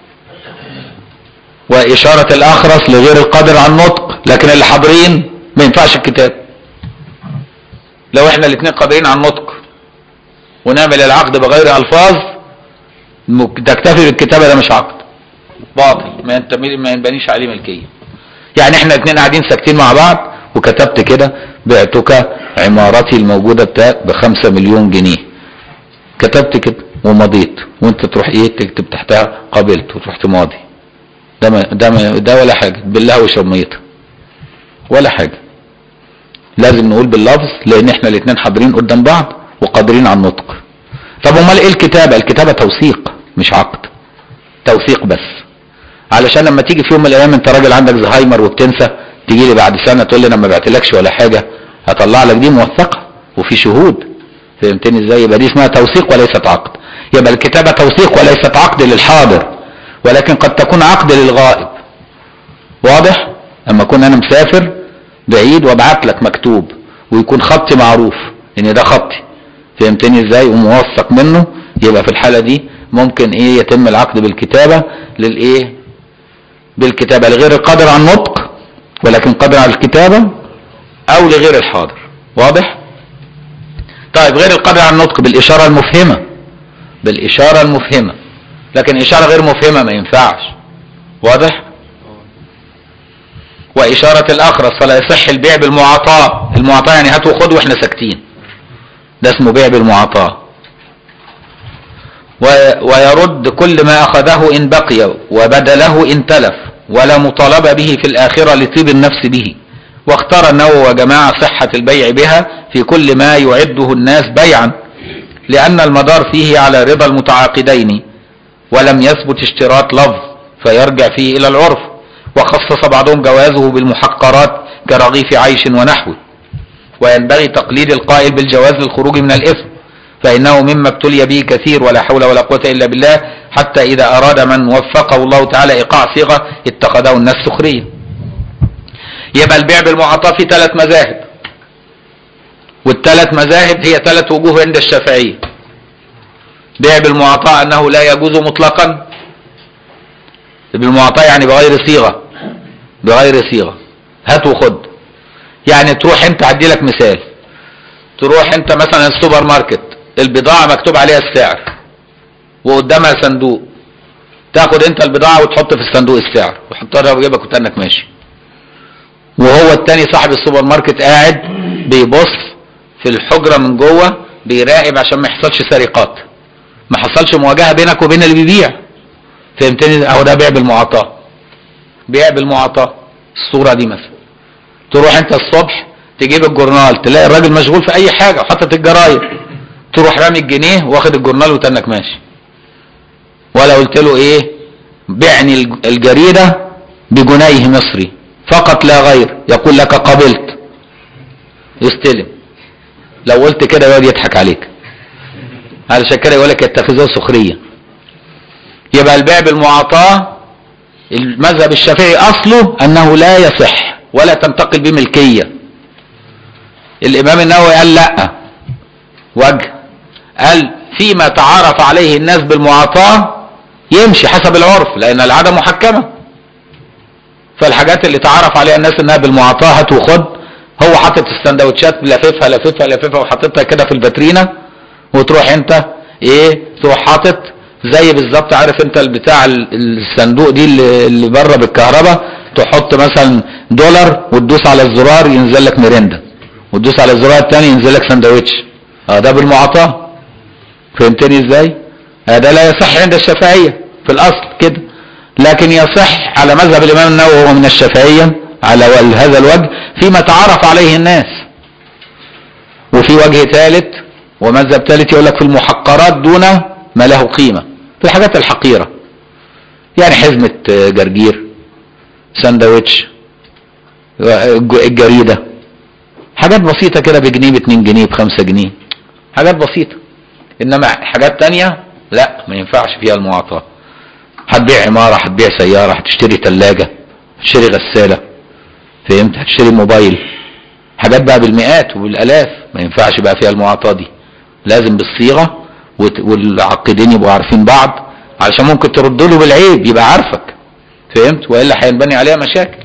وإشارة الأخرس لغير القادر على النطق لكن اللي حاضرين ما ينفعش الكتاب لو احنا الاثنين قادرين على النطق ونعمل العقد بغير الفاظ مك- تكتفي بالكتابه ده مش عقد باطل ما ينتمي ما ينبنيش عليه ملكيه يعني احنا الاثنين قاعدين ساكتين مع بعض وكتبت كده بعتك عمارتي الموجوده بتاع بخمسة مليون جنيه كتبت كده ومضيت وانت تروح ايه تكتب تحتها قابلت وتروح تماضي ده ما ده ما ده ولا حاجه بالله واشرب ميتها ولا حاجه لازم نقول باللفظ لان احنا الاثنين حاضرين قدام بعض وقادرين على النطق طب امال ايه الكتابه الكتابه توثيق مش عقد توثيق بس علشان لما تيجي في يوم من الايام انت راجل عندك زهايمر وبتنسى تيجي لي بعد سنه تقول لي انا ما بعتلكش ولا حاجه هطلع لك دي موثقه وفي شهود فهمتني ازاي يبقى دي اسمها توثيق وليست عقد يبقى الكتابه توثيق وليست عقد للحاضر ولكن قد تكون عقد للغائب واضح اما اكون انا مسافر بعيد وابعت لك مكتوب ويكون خطي معروف ان ده خطي فهمتني ازاي وموثق منه يبقى في الحاله دي ممكن ايه يتم العقد بالكتابه للايه بالكتابه لغير القادر على النطق ولكن قادر على الكتابه او لغير الحاضر واضح طيب غير القادر على النطق بالاشاره المفهمه بالاشاره المفهمه لكن اشاره غير مفهمه ما ينفعش واضح وإشارة الأخرس فلا يصح البيع بالمعاطاة المعاطاة يعني هات وخد وإحنا ساكتين ده اسمه بيع بالمعاطاة و- ويرد كل ما أخذه إن بقي وبدله إن تلف ولا مطالبة به في الآخرة لطيب النفس به واختار النووي وجماعة صحة البيع بها في كل ما يعده الناس بيعا لأن المدار فيه على رضا المتعاقدين ولم يثبت اشتراط لفظ فيرجع فيه إلى العرف وخصص بعضهم جوازه بالمحقرات كرغيف عيش ونحوه وينبغي تقليد القائل بالجواز للخروج من الإثم فإنه مما ابتلي به كثير ولا حول ولا قوة إلا بالله حتى إذا أراد من وفقه الله تعالى إيقاع صيغة اتخذه الناس سخرية يبقى البيع بالمعاطاة في ثلاث مذاهب والثلاث مذاهب هي ثلاث وجوه عند الشافعية بيع بالمعاطاة أنه لا يجوز مطلقا بالمعاطاة يعني بغير صيغة بغير صيغة هات وخد يعني تروح انت هدي لك مثال تروح انت مثلا السوبر ماركت البضاعة مكتوب عليها السعر وقدامها صندوق تاخد انت البضاعة وتحط في الصندوق السعر وحطها في جيبك وتنك ماشي وهو التاني صاحب السوبر ماركت قاعد بيبص في الحجرة من جوه بيراقب عشان ما يحصلش سرقات ما حصلش مواجهة بينك وبين اللي بيبيع فهمتني اهو ده بيع بالمعاطاة بيع بالمعاطاة الصورة دي مثلا تروح انت الصبح تجيب الجورنال تلاقي الراجل مشغول في اي حاجه وحاطط الجرايد تروح رامي الجنيه واخد الجورنال وتنك ماشي ولا قلت له ايه بعني الج- الجريده بجنيه مصري فقط لا غير يقول لك قبلت يستلم لو قلت كده يقعد يضحك عليك علشان كده يقول لك يتخذوه سخريه يبقى البيع بالمعاطاه المذهب الشافعي اصله انه لا يصح ولا تنتقل بملكيه الامام النووي قال لا وجه قال فيما تعارف عليه الناس بالمعاطاه يمشي حسب العرف لان العاده محكمه فالحاجات اللي تعرف عليها الناس انها بالمعاطاه هات وخد هو حاطط السندوتشات لاففها لاففها لاففها وحاططها كده في الفاترينه وتروح انت ايه تروح حاطط زي بالظبط عارف انت البتاع ال- الصندوق دي اللي اللي بره بالكهرباء تحط مثلا دولار وتدوس على الزرار ينزل لك ميريندا وتدوس على الزرار الثاني ينزل لك سندوتش اه ده بالمعاطاه فهمتني ازاي؟ آه ده لا يصح عند الشافعيه في الاصل كده لكن يصح على مذهب الامام النووي وهو من الشافعيه على ول- هذا الوجه فيما تعرف عليه الناس وفي وجه ثالث ومذهب ثالث يقول لك في المحقرات دون ما له قيمه في الحاجات الحقيره يعني حزمه آه، جرجير سندوتش آه، الج- الجريده حاجات بسيطه كده بجنيه باتنين جنيه بخمسة جنيه حاجات بسيطه انما حاجات تانية لا ما ينفعش فيها المعاطاه هتبيع عماره هتبيع سياره هتشتري ثلاجه هتشتري غساله فهمت هتشتري موبايل حاجات بقى بالمئات وبالالاف ما ينفعش بقى فيها المعاطاه دي لازم بالصيغه وت- والعقدين يبقوا عارفين بعض علشان ممكن ترد له بالعيب يبقى عارفك فهمت والا هينبني عليها مشاكل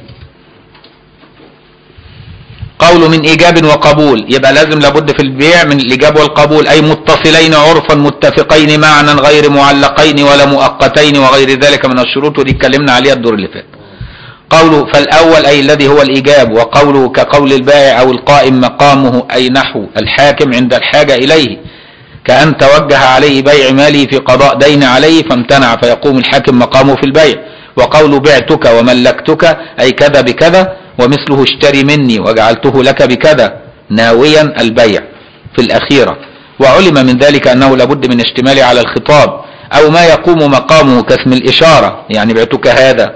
قول من ايجاب وقبول يبقى لازم لابد في البيع من الايجاب والقبول اي متصلين عرفا متفقين معنا غير معلقين ولا مؤقتين وغير ذلك من الشروط ودي اتكلمنا عليها الدور اللي فات قوله فالاول اي الذي هو الايجاب وقوله كقول البائع او القائم مقامه اي نحو الحاكم عند الحاجه اليه كأن توجه عليه بيع ماله في قضاء دين عليه فامتنع فيقوم الحاكم مقامه في البيع وقول بعتك وملكتك أي كذا بكذا ومثله اشتري مني وجعلته لك بكذا ناويا البيع في الأخيرة وعلم من ذلك أنه لابد من اشتماله على الخطاب أو ما يقوم مقامه كاسم الإشارة يعني بعتك هذا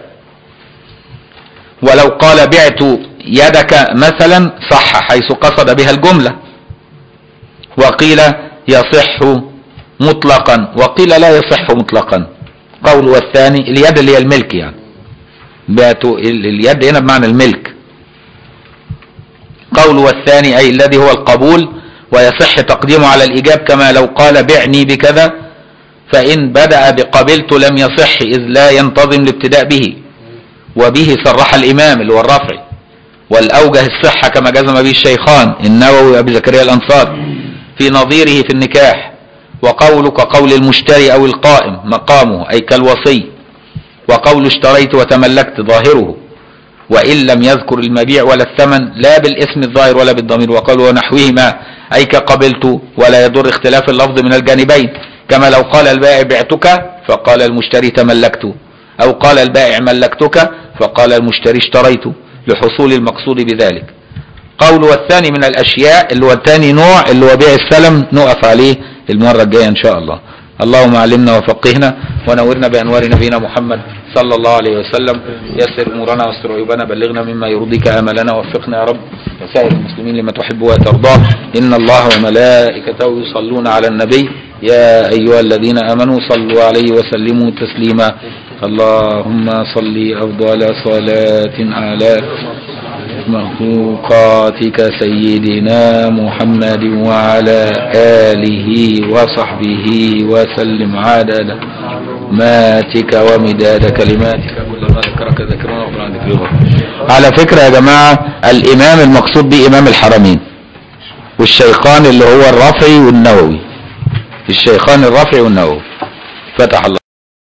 ولو قال بعت يدك مثلا صح حيث قصد بها الجملة وقيل يصح مطلقا وقيل لا يصح مطلقا قول والثاني اليد اللي هي الملك يعني بعتوا ال- اليد هنا بمعنى الملك قول والثاني أي الذي هو القبول ويصح تقديمه على الإيجاب كما لو قال بعني بكذا فإن بدأ بقبلت لم يصح إذ لا ينتظم الابتداء به وبه صرح الإمام اللي هو الرافعي والأوجه الصحة كما جزم به الشيخان النووي وأبي زكريا الأنصار في نظيره في النكاح وقولك قول المشتري أو القائم مقامه أي كالوصي وقول اشتريت وتملكت ظاهره وإن لم يذكر المبيع ولا الثمن لا بالاسم الظاهر ولا بالضمير وقال ونحوهما أي كقبلت ولا يضر اختلاف اللفظ من الجانبين كما لو قال البائع بعتك فقال المشتري تملكت أو قال البائع ملكتك فقال المشتري اشتريت لحصول المقصود بذلك قول والثاني من الأشياء اللي هو الثاني نوع اللي هو بيع السلم نقف عليه المرة الجاية إن شاء الله اللهم علمنا وفقهنا ونورنا بأنوار نبينا محمد صلى الله عليه وسلم يسر أمورنا واستر عيوبنا بلغنا مما يرضيك آملنا وفقنا يا رب وسائر المسلمين لما تحب وترضاه إن الله وملائكته يصلون على النبي يا أيها الذين آمنوا صلوا عليه وسلموا تسليما اللهم صل أفضل صلاة على مخلوقاتك سيدنا محمد وعلى آله وصحبه وسلم عدد ماتك ومداد كلماتك كلما ذكرك ذكرنا وقرآن ذكره على فكرة يا جماعة الإمام المقصود به إمام الحرمين والشيخان اللي هو الرافعي والنووي الشيخان الرافعي والنووي فتح الله